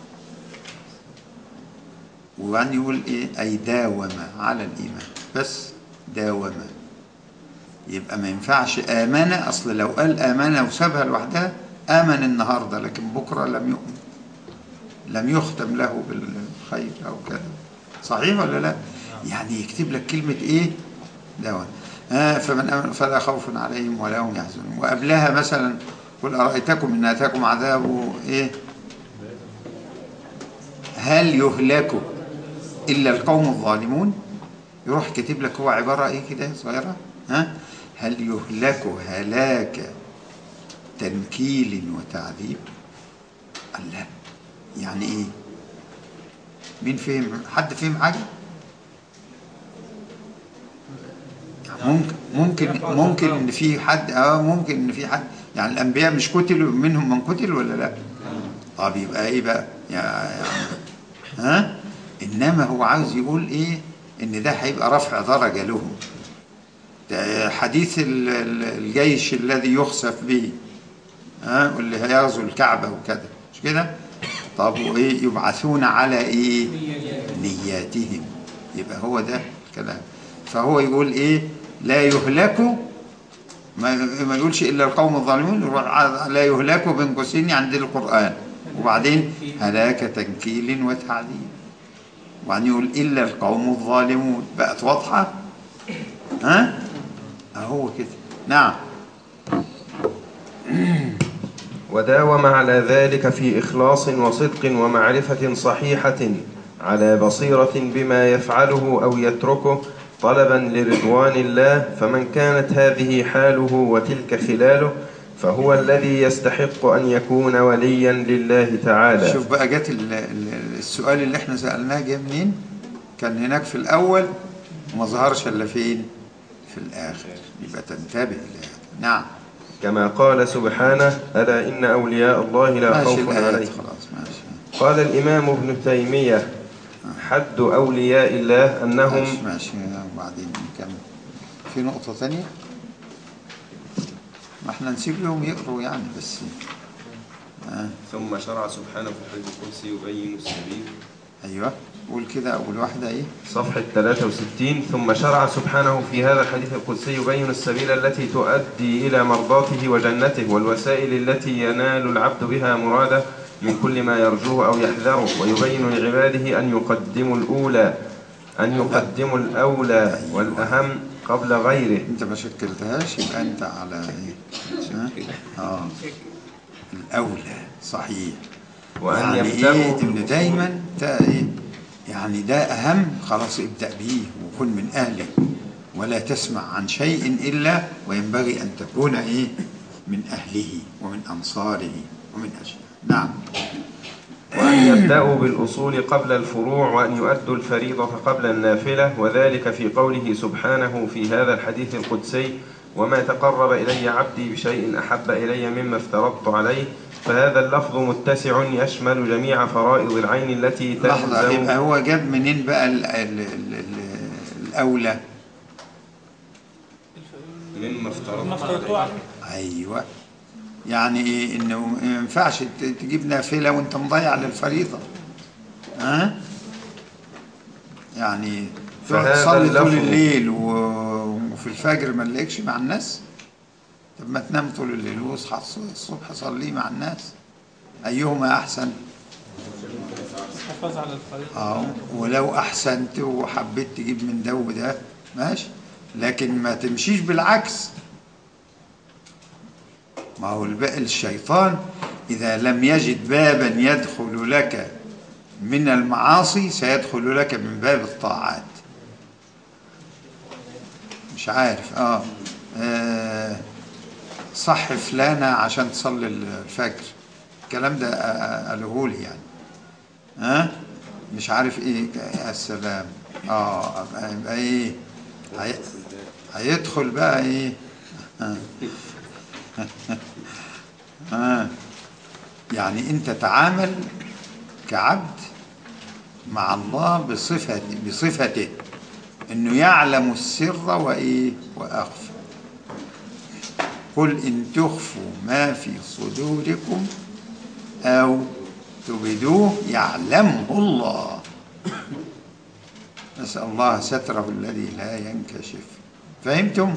وبعدين يقول إيه أي داوم على الإيمان بس داوم يبقى ما ينفعش آمن أصل لو قال آمن وسابها لوحدها آمن النهاردة لكن بكرة لم يؤمن لم يختم له بالخير أو كذا صحيح ولا لا يعني يكتب لك كلمة إيه داوم آه فمن آمن فلا خوف عليهم ولا هم يحزنون وقبلها مثلا قل أرأيتكم إن أتاكم عذاب إيه هل يهلك إلا القوم الظالمون يروح كاتب لك هو عبارة إيه كده صغيرة ها هل يهلك هلاك تنكيل وتعذيب الله يعني إيه مين فهم حد فهم حاجة ممكن ممكن ممكن ان في حد اه ممكن ان في حد يعني الانبياء مش قتلوا منهم من قتل ولا لا طب يبقى ايه بقى يعني ها انما هو عاوز يقول ايه ان ده هيبقى رفع درجه لهم ده حديث ال- ال- الجيش الذي يخسف به ها واللي هيغزو الكعبه وكذا مش كده طب وايه يبعثون على ايه نياتهم يبقى هو ده الكلام فهو يقول ايه لا يهلك ما ما يقولش الا القوم الظالمون يروح ع- لا يهلك بين قوسين عند القران وبعدين هلاك تنكيل وتعذيب وبعدين يقول الا القوم الظالمون بقت واضحه ها اهو كده نعم وداوم على ذلك في إخلاص وصدق ومعرفة صحيحة على بصيرة بما يفعله أو يتركه طلبا لرضوان الله فمن كانت هذه حاله وتلك خلاله فهو الذي يستحق أن يكون وليا لله تعالى شوف بقى جت ال- ال- السؤال اللي احنا سألناه جه منين كان هناك في الأول وما ظهرش إلا فين في الآخر يبقى تنتبه لهذا نعم كما قال سبحانه ألا إن أولياء الله لا ماشي خوف الآيات عليهم خلاص ماشي قال الإمام ابن تيمية حد أولياء الله أنهم ماشي ماشي وبعدين نكمل في نقطة تانية ما احنا نسيب لهم يقروا يعني بس آه. ثم شرع سبحانه في الحديث القدسي يبين السبيل ايوه قول كده اول واحدة ايه صفحة 63 ثم شرع سبحانه في هذا الحديث القدسي يبين السبيل التي تؤدي إلى مرضاته وجنته والوسائل التي ينال العبد بها مراده من كل ما يرجوه أو يحذره ويبين لعباده أن يقدموا الأولى أن يقدموا الأولى والأهم قبل غيره انت ما شكلتهاش يبقى انت على ايه ها؟ اه الاولى صحيح وأن يعني يبدأوا ايه ان دايما تا ايه يعني ده اهم خلاص ابدا بيه وكن من اهله ولا تسمع عن شيء الا وينبغي ان تكون ايه من اهله ومن انصاره ومن اشياء نعم وأن يبدأوا بالأصول قبل الفروع وأن يؤدوا الفريضة قبل النافلة وذلك في قوله سبحانه في هذا الحديث القدسي وما تقرب إلي عبدي بشيء أحب إلي مما افترضت عليه فهذا اللفظ متسع يشمل جميع فرائض العين التي لحظه يبقى تلزم هو جاب منين بقى ال ال ال ال الاولى مما ما افترضت افترضتوه عليه ايوه يعني ايه انه ما ينفعش ت- تجيب نافله وانت مضيع للفريضه ها يعني تروح فهذا تصلي طول اللفظ- الليل و- وفي الفجر ما نلاقيكش مع الناس طب ما تنام طول الليل واصحى الص- الصبح صلي مع الناس ايهما احسن الحفاظ على الفريق اه ولو احسنت وحبيت تجيب من ده وده ماشي لكن ما تمشيش بالعكس ما هو الب- الشيطان اذا لم يجد بابا يدخل لك من المعاصي سيدخل لك من باب الطاعات مش عارف اه, آه صح فلانة عشان تصلي الفجر الكلام ده قاله لي يعني ها مش عارف ايه يا سلام اه يبقى يبقى ايه هي... هيدخل بقى ايه آه. آه. يعني انت تعامل كعبد مع الله بصفته بصفته انه يعلم السر وايه واخفى قل ان تخفوا ما في صدوركم او تبدوه يعلمه الله نسال الله ستره الذي لا ينكشف فهمتم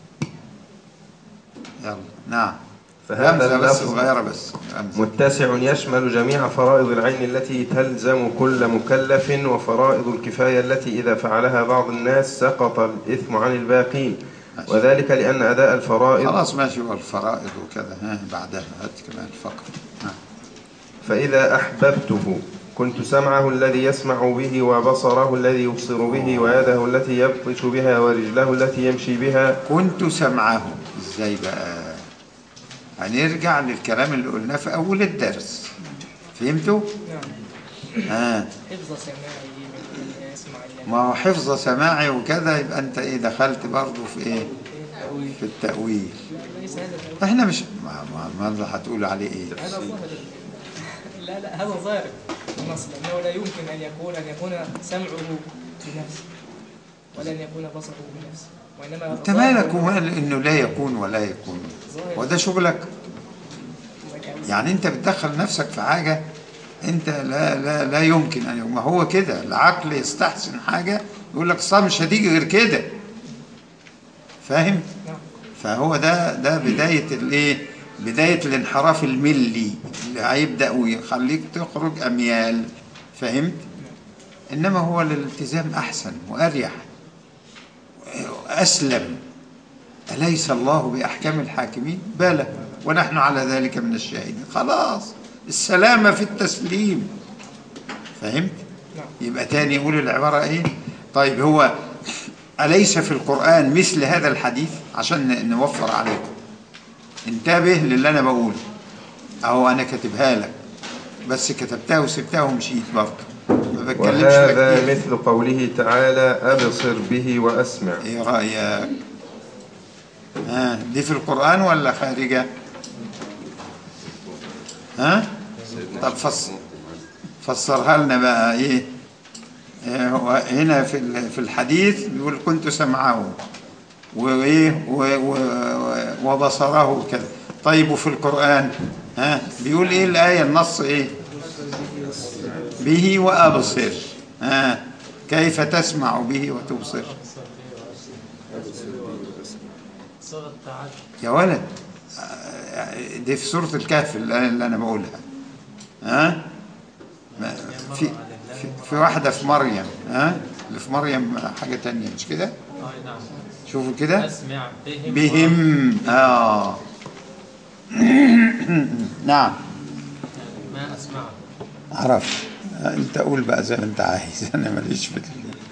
يلا نعم فهذا رمزة بس اللفظ صغيرة بس رمزة. متسع يشمل جميع فرائض العين التي تلزم كل مكلف وفرائض الكفاية التي إذا فعلها بعض الناس سقط الإثم عن الباقين وذلك لأن أداء الفرائض خلاص ماشي والفرائض وكذا ها بعدها هات كمان فقط ها. فإذا أحببته كنت سمعه الذي يسمع به وبصره الذي يبصر به ويده التي يبطش بها ورجله التي يمشي بها كنت سمعه ازاي بقى هنرجع للكلام اللي قلناه في اول الدرس فهمتوا نعم ها حفظ سماعي من يسمع الله ما هو حفظ سماعي وكذا يبقى انت ايه دخلت برضه في ايه تأويل في التأويل ليس هذا تأويل احنا مش ما- ما- ماذا هتقول عليه ايه هذا ظاهر لا لا هذا ظاهر النص لأنه لا يمكن أن يكون أن يكون سمعه بنفسه ولا أن يكون بصره بنفسه وإنما انت ظاهر مالك النص. ومال انه لا يكون ولا يكون ظاهر وده شغلك النص. يعني انت بتدخل نفسك في حاجة انت لا لا لا يمكن ان ما هو كده العقل يستحسن حاجة يقول لك صار مش هتيجي غير كده فاهم نعم فهو ده ده بداية الايه بداية الانحراف الملي اللي هيبدأ ويخليك تخرج أميال فهمت إنما هو الالتزام أحسن وأريح وأسلم أليس الله بأحكام الحاكمين بلى ونحن على ذلك من الشاهدين خلاص السلامة في التسليم فهمت نعم يبقى تاني يقول العبارة ايه طيب هو أليس في القرآن مثل هذا الحديث عشان ن- نوفر عليكم انتبه للي أنا بقوله أهو أنا كاتبها لك بس كتبتها وسبتها ومشيت برضه ما بتكلمش وهذا كتير مثل قوله تعالى أبصر به وأسمع ايه رأيك ها دي في القرآن ولا خارجة ها طب فص فسرها لنا بقى ايه إيه هو هنا في ال- في الحديث بيقول كنت سمعه وايه و- و- وبصره وكذا طيب وفي القرآن ها بيقول ايه الآية النص ايه به وأبصر ها كيف تسمع به وتبصر صيغة تعجب يا ولد آه، دي في سورة الكهف اللي اللي أنا بقولها ها ما- في في, في واحدة في مريم ها اللي في مريم حاجة تانية مش كده اي نعم شوفوا كده اسمع بهم بهم آه نعم ما اسمع عرفت انت قول بقى زي ما انت عايز انا ماليش في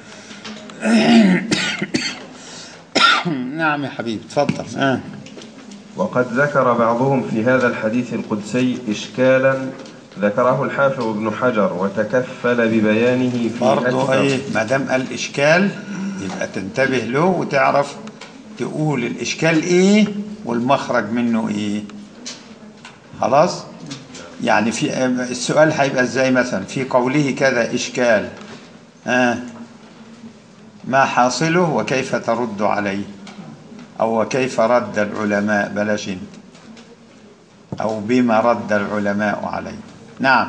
ال- نعم يا حبيبي اتفضل آه. وقد ذكر بعضهم في هذا الحديث القدسي إشكالا ذكره الحافظ ابن حجر وتكفل ببيانه في برضه أكثر ايه ما دام قال اشكال يبقى تنتبه له وتعرف تقول الاشكال ايه والمخرج منه ايه خلاص يعني في السؤال هيبقى ازاي مثلا في قوله كذا اشكال ها ما حاصله وكيف ترد عليه او وكيف رد العلماء بلاش انت او بما رد العلماء عليه نعم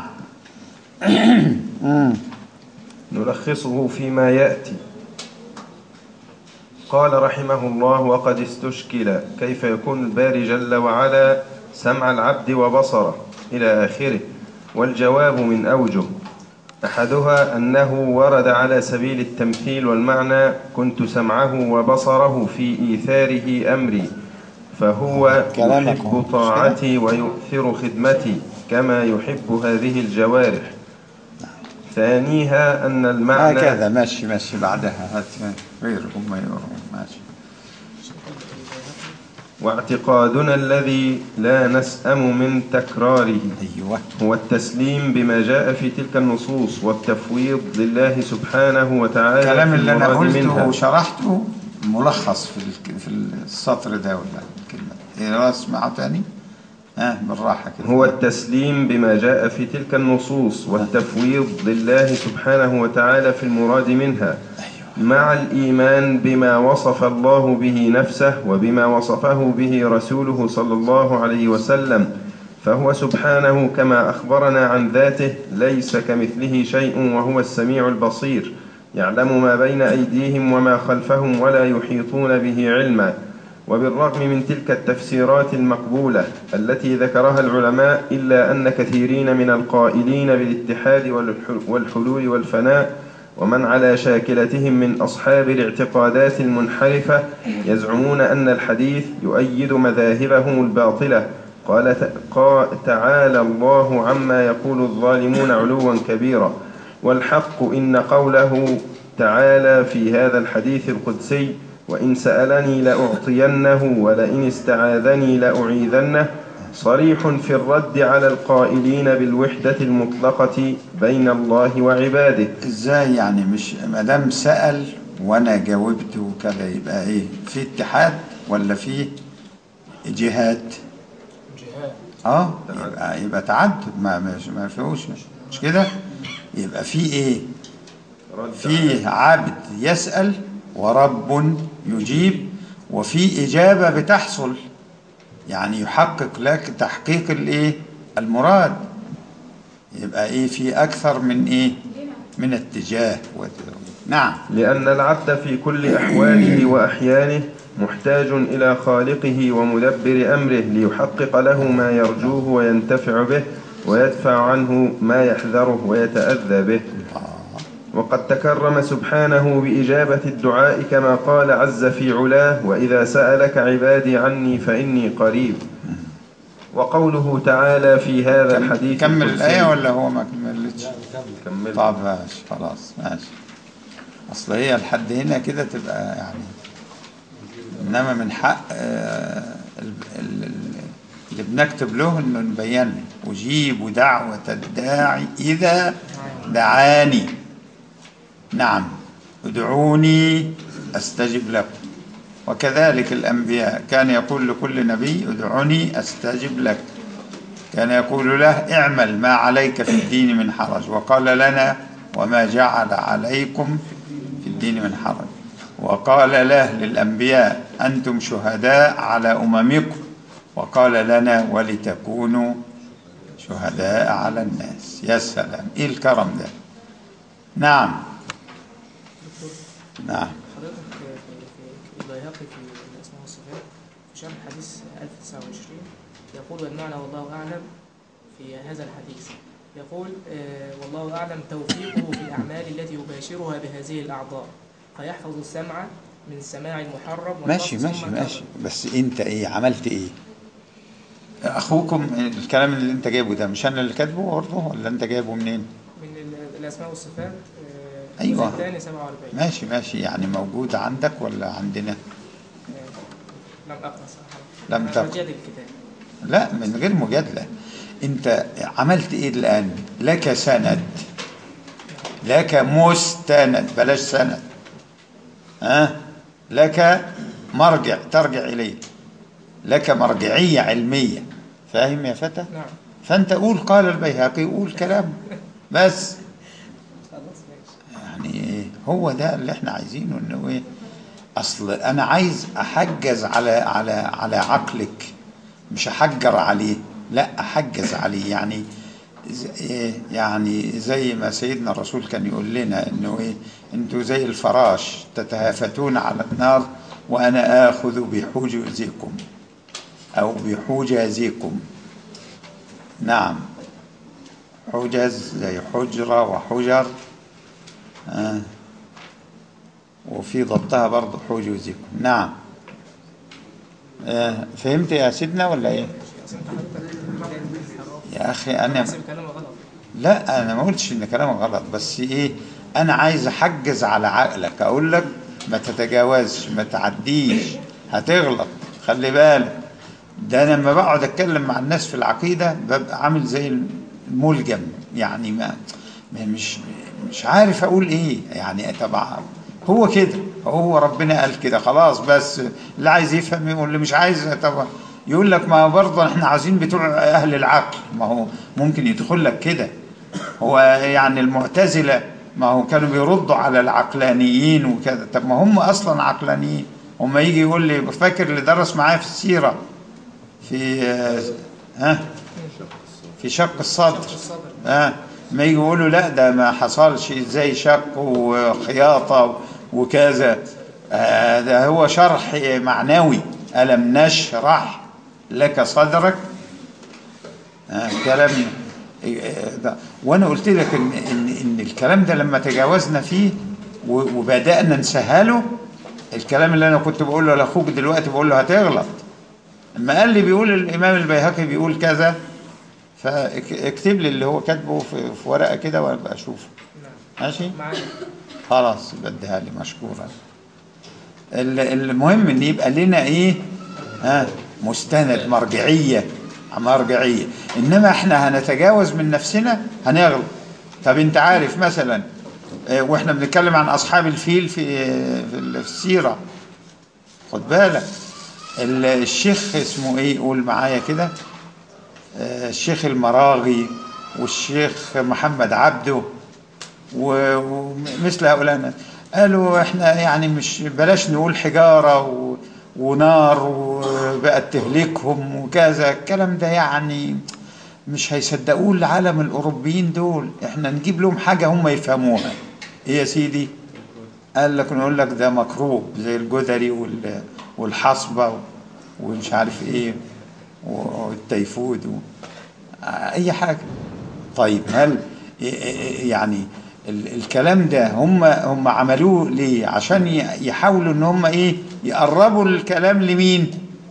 نلخصه فيما يأتي قال رحمه الله وقد استشكل كيف يكون الباري جل وعلا سمع العبد وبصره إلى آخره والجواب من أوجه أحدها أنه ورد على سبيل التمثيل والمعنى كنت سمعه وبصره في إيثاره أمري فهو كلامك هو. يحب طاعتي ويؤثر خدمتي كما يحب هذه الجوارح ثانيها أن المعنى هكذا ماشي ماشي بعدها هات غير هم يقرون ماشي واعتقادنا الذي لا نسأم من تكراره أيوة هو التسليم بما جاء في تلك النصوص والتفويض لله سبحانه وتعالى الكلام في اللي أنا المراد قلته منها. وشرحته ملخص في الك- في السطر ده ولا الكلمة إيه اسمعه تاني ها بالراحة كده هو التسليم بما جاء في تلك النصوص والتفويض لله سبحانه وتعالى في المراد منها مع الإيمان بما وصف الله به نفسه وبما وصفه به رسوله صلى الله عليه وسلم فهو سبحانه كما أخبرنا عن ذاته ليس كمثله شيء وهو السميع البصير يعلم ما بين أيديهم وما خلفهم ولا يحيطون به علما وبالرغم من تلك التفسيرات المقبولة التي ذكرها العلماء إلا أن كثيرين من القائلين بالاتحاد والح- والحلول والفناء ومن على شاكلتهم من أصحاب الاعتقادات المنحرفة يزعمون أن الحديث يؤيد مذاهبهم الباطلة قال ت- قا- تعالى الله عما يقول الظالمون علوا كبيرا والحق إن قوله تعالى في هذا الحديث القدسي وإن سألني لأعطينه ولئن استعاذني لأعيذنه صريح في الرد على القائلين بالوحدة المطلقة بين الله وعباده ازاي يعني مش ما دام سأل وانا جاوبت وكذا يبقى ايه في اتحاد ولا في جهاد جهاد اه يبقى, يبقى تعدد ما مش ما فيهوش مش كده يبقى في ايه في عبد يسأل ورب يجيب وفي إجابة بتحصل يعني يحقق لك تحقيق الايه المراد يبقى ايه في اكثر من ايه من اتجاه وت- نعم لأن العبد في كل أحواله وأحيانه محتاج إلى خالقه ومدبر أمره ليحقق له ما يرجوه وينتفع به ويدفع عنه ما يحذره ويتأذى به وقد تكرم سبحانه بإجابة الدعاء كما قال عز في علاه وإذا سألك عبادي عني فإني قريب وقوله تعالى في هذا الحديث كمل القدسي- الآية ولا هو ما كملتش كمل طب ماشي خلاص ماشي أصل هي لحد هنا كده تبقى يعني إنما من حق آه، ال- ال- ال- اللي بنكتب له إنه نبين له أجيب دعوة الداعي إذا دعاني نعم ادعوني أستجب لكم وكذلك الأنبياء كان يقول لكل نبي ادعوني أستجب لك كان يقول له اعمل ما عليك في الدين من حرج وقال لنا وما جعل عليكم في الدين من حرج وقال له للأنبياء أنتم شهداء على أممكم وقال لنا ولتكونوا شهداء على الناس يا سلام إيه الكرم ده نعم نعم حضرتك في في البيهقي في الاسماء والصفات في شرح حديث 1029 يقول والمعنى والله اعلم في هذا الحديث يقول آه، والله اعلم توفيقه في الاعمال التي يباشرها بهذه الاعضاء فيحفظ السمع من سماع المحرم ماشي والبصر ماشي ثم ماشي النظر. بس انت ايه عملت ايه اخوكم الكلام اللي انت جايبه ده مش انا اللي كاتبه برضه ولا انت جايبه منين من ال- الاسماء والصفات آه، أيوة. الجزء الثاني 47 ماشي ماشي يعني موجود عندك ولا عندنا آه، لم اقرا صراحه لم أنا تقرأ. بجادل الكتاب لا من غير مجادلة انت عملت ايه الان لك سند لك مستند بلاش سند ها لك مرجع ترجع اليه لك مرجعية علمية فاهم يا فتى نعم فانت قول قال البيهقي قول كلام بس خلاص ماشي يعني إيه؟ هو ده اللي احنا عايزينه انه ايه اصل انا عايز احجز على على على عقلك مش احجر عليه لا احجز عليه يعني ز- إيه يعني زي ما سيدنا الرسول كان يقول لنا انه ايه انتوا زي الفراش تتهافتون على النار وانا اخذ بحجزكم او بحجازكم نعم حجز زي حجرة وحجر آه. وفي ضبطها برضه حجوزكم نعم آه. فهمت يا سيدنا ولا ايه اصل انت حضرتك بتتكلم يا اخي انا حاسب كلامي غلط لا انا ما قلتش ان كلامك غلط بس ايه انا عايز احجز على عقلك اقول لك ما تتجاوزش ما تعديش هتغلط خلي بالك ده أنا لما بقعد اتكلم مع الناس في العقيده ببقى عامل زي الملجم يعني ما ما- مش مش عارف اقول ايه يعني طبعا هو كده هو ربنا قال كده خلاص بس اللي عايز يفهم يقول اللي مش عايز طبعا يقول لك ما برضه احنا عايزين بتوع اهل العقل ما هو ممكن يدخل لك كده هو يعني المعتزله ما هو كانوا بيردوا على العقلانيين وكذا طب ما هم اصلا عقلانيين وما يجي يقول لي فاكر اللي درس معايا في السيره في آه، ها في شق الصدر الصدر اه ما يجي يقولوا لا ده ما حصلش ازاي شق وخياطه وكذا آه ده هو شرح معنوي الم نشرح لك صدرك آه كلام آه، ده. وانا قلت لك ان ان ان الكلام ده لما تجاوزنا فيه و- وبدانا نسهله الكلام اللي انا كنت بقوله لاخوك دلوقتي بقول له هتغلط لما قال لي بيقول الامام البيهقي بيقول كذا فاكتب لي اللي هو كاتبه في, في ورقه كده وابقى اشوفه نعم ماشي معانا خلاص يبقى اديها لي مشكورا ال- المهم ان يبقى لنا ايه ها مستند مرجعيه مرجعيه انما احنا هنتجاوز من نفسنا هنغلط طب انت عارف مثلا آه، واحنا بنتكلم عن اصحاب الفيل في في السيره خد بالك ال- الشيخ اسمه ايه قول معايا كده آه، الشيخ المراغي والشيخ محمد عبده و- ومثل هؤلاء الناس قالوا احنا يعني مش بلاش نقول حجارة و... ونار وبقت تهلكهم وكذا الكلام ده يعني مش هيصدقوه العالم الأوروبيين دول احنا نجيب لهم حاجة هم يفهموها ايه يا سيدي قال لك نقول لك ده مكروب زي الجدري وال... والحصبة ومش عارف ايه والتيفود و... اي حاجة طيب هل يعني ال- الكلام ده هم هم عملوه ليه عشان ي- يحاولوا ان هم ايه يقربوا الكلام لمين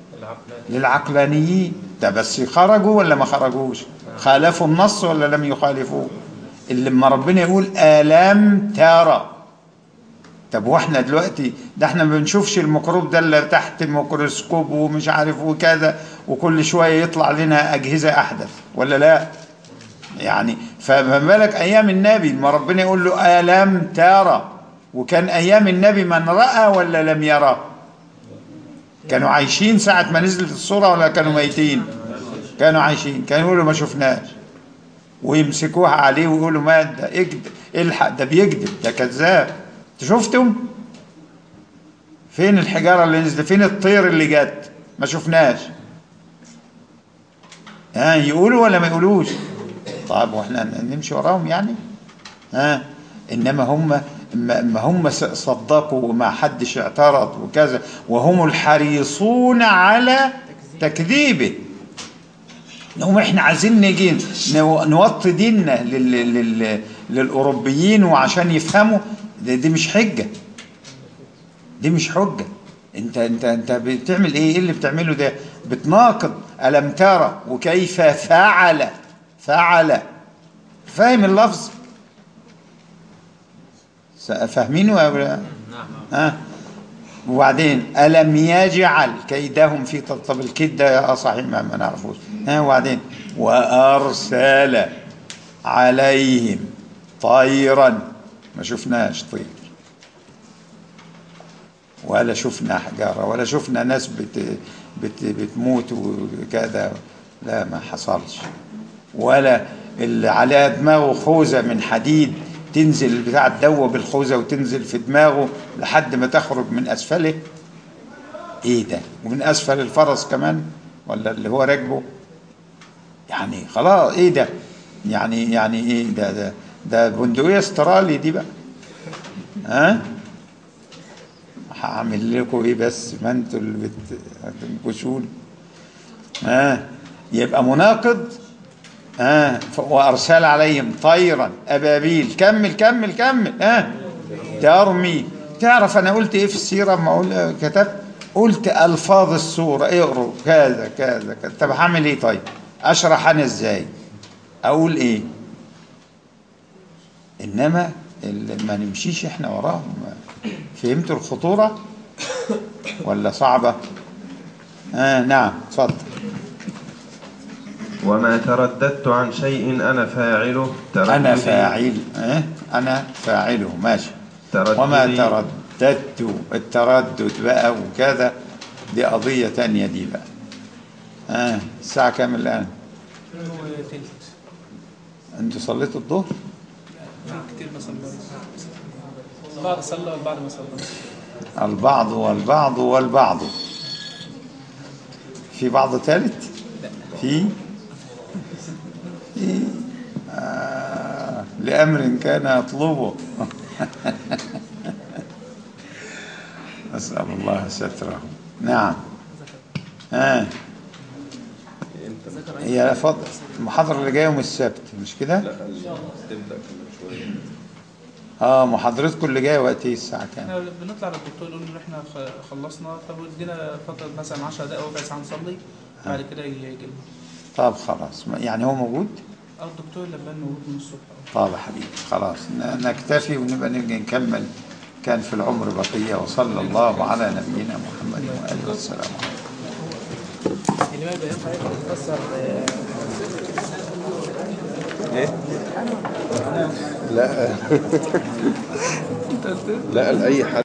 للعقلانيين ده بس خرجوا ولا ما خرجوش خالفوا النص ولا لم يخالفوه اللي لما ربنا يقول آلام ترى طب واحنا دلوقتي ده احنا ما بنشوفش الميكروب ده اللي تحت ميكروسكوب ومش عارف وكذا وكل شويه يطلع لنا اجهزه احدث ولا لا يعني فما بالك ايام النبي ما ربنا يقول له الم ترى وكان ايام النبي من راى ولا لم يرى كانوا عايشين ساعه ما نزلت الصوره ولا كانوا ميتين كانوا عايشين كانوا يقولوا ما شفناش ويمسكوها عليه ويقولوا ما ده اكذب الحق ده بيكذب ده كذاب انتوا شفتم فين الحجاره اللي نزلت فين الطير اللي جت ما شفناش ها يقولوا ولا ما يقولوش طيب واحنا نمشي وراهم يعني ها انما هم ما ما هم س- صدقوا وما حدش اعترض وكذا وهم الحريصون على تكذيبه هم احنا عايزين نجي نو- نوطي ديننا لل لل للاوروبيين وعشان يفهموا دي, دي مش حجه دي مش حجه انت انت انت بتعمل ايه ايه اللي بتعمله ده بتناقض الم ترى وكيف فعل فعل فاهم اللفظ س- فاهمينه يا ولا- ها وبعدين ألم يجعل كيدهم في طب طب الكيد ده اه صحيح ما ما نعرفوش ها وبعدين وأرسل عليهم طيرا ما شفناش طير ولا شفنا حجارة ولا شفنا ناس بت بت بتموت وكذا لا ما حصلش ولا اللي على دماغه خوذة من حديد تنزل بتاع تدوب الخوذة وتنزل في دماغه لحد ما تخرج من أسفله إيه ده ومن أسفل الفرس كمان ولا اللي هو راكبه يعني خلاص إيه ده يعني يعني إيه ده ده ده بندقية استرالي دي بقى ها هعمل لكم ايه بس ما انتوا اللي بت- هتنكشون ها يبقى مناقض ها ف- وارسل عليهم طيرا ابابيل كمل كمل كمل ها ترمي تعرف انا قلت ايه في السيره اما اقول كتبت قلت الفاظ السوره اقروا كذا كذا كذا طب هعمل ايه طيب اشرح انا ازاي اقول ايه انما ال- ما نمشيش احنا وراهم فهمتوا الخطوره ولا صعبه آه نعم اتفضل وما ترددت عن شيء أنا فاعله أنا ترددي- فاعل آه أنا فاعله ماشي ترددي- وما ترددت التردد بقى وكذا دي قضية تانية دي بقى آه الساعة كام الآن وتلت أنتوا صليتوا الظهر كتير ما صلوش بعض صلى والبعض ما صلى البعض والبعض والبعض في بعض ثالث في في آه لأمر كان يطلبه أسأل الله ستره نعم آه. هي فضل المحاضرة اللي جاية يوم السبت مش كده؟ اه محاضرتكم اللي جاية وقت ايه الساعة كام؟ احنا بنطلع للدكتور نقول له احنا خ- خلصنا طب ادينا فتره مثلا 10 دقائق ربع ساعه نصلي بعد كده يجي لنا طب خلاص يعني هو موجود؟ اه الدكتور لما موجود من الصبح طب يا حبيبي خلاص ن- نكتفي ونبقى نرجع نكمل كان في العمر بقية وصلى الله على نبينا محمد وآله والسلام عليكم الإمام البيهقي فسر آه، لا لا لأي حد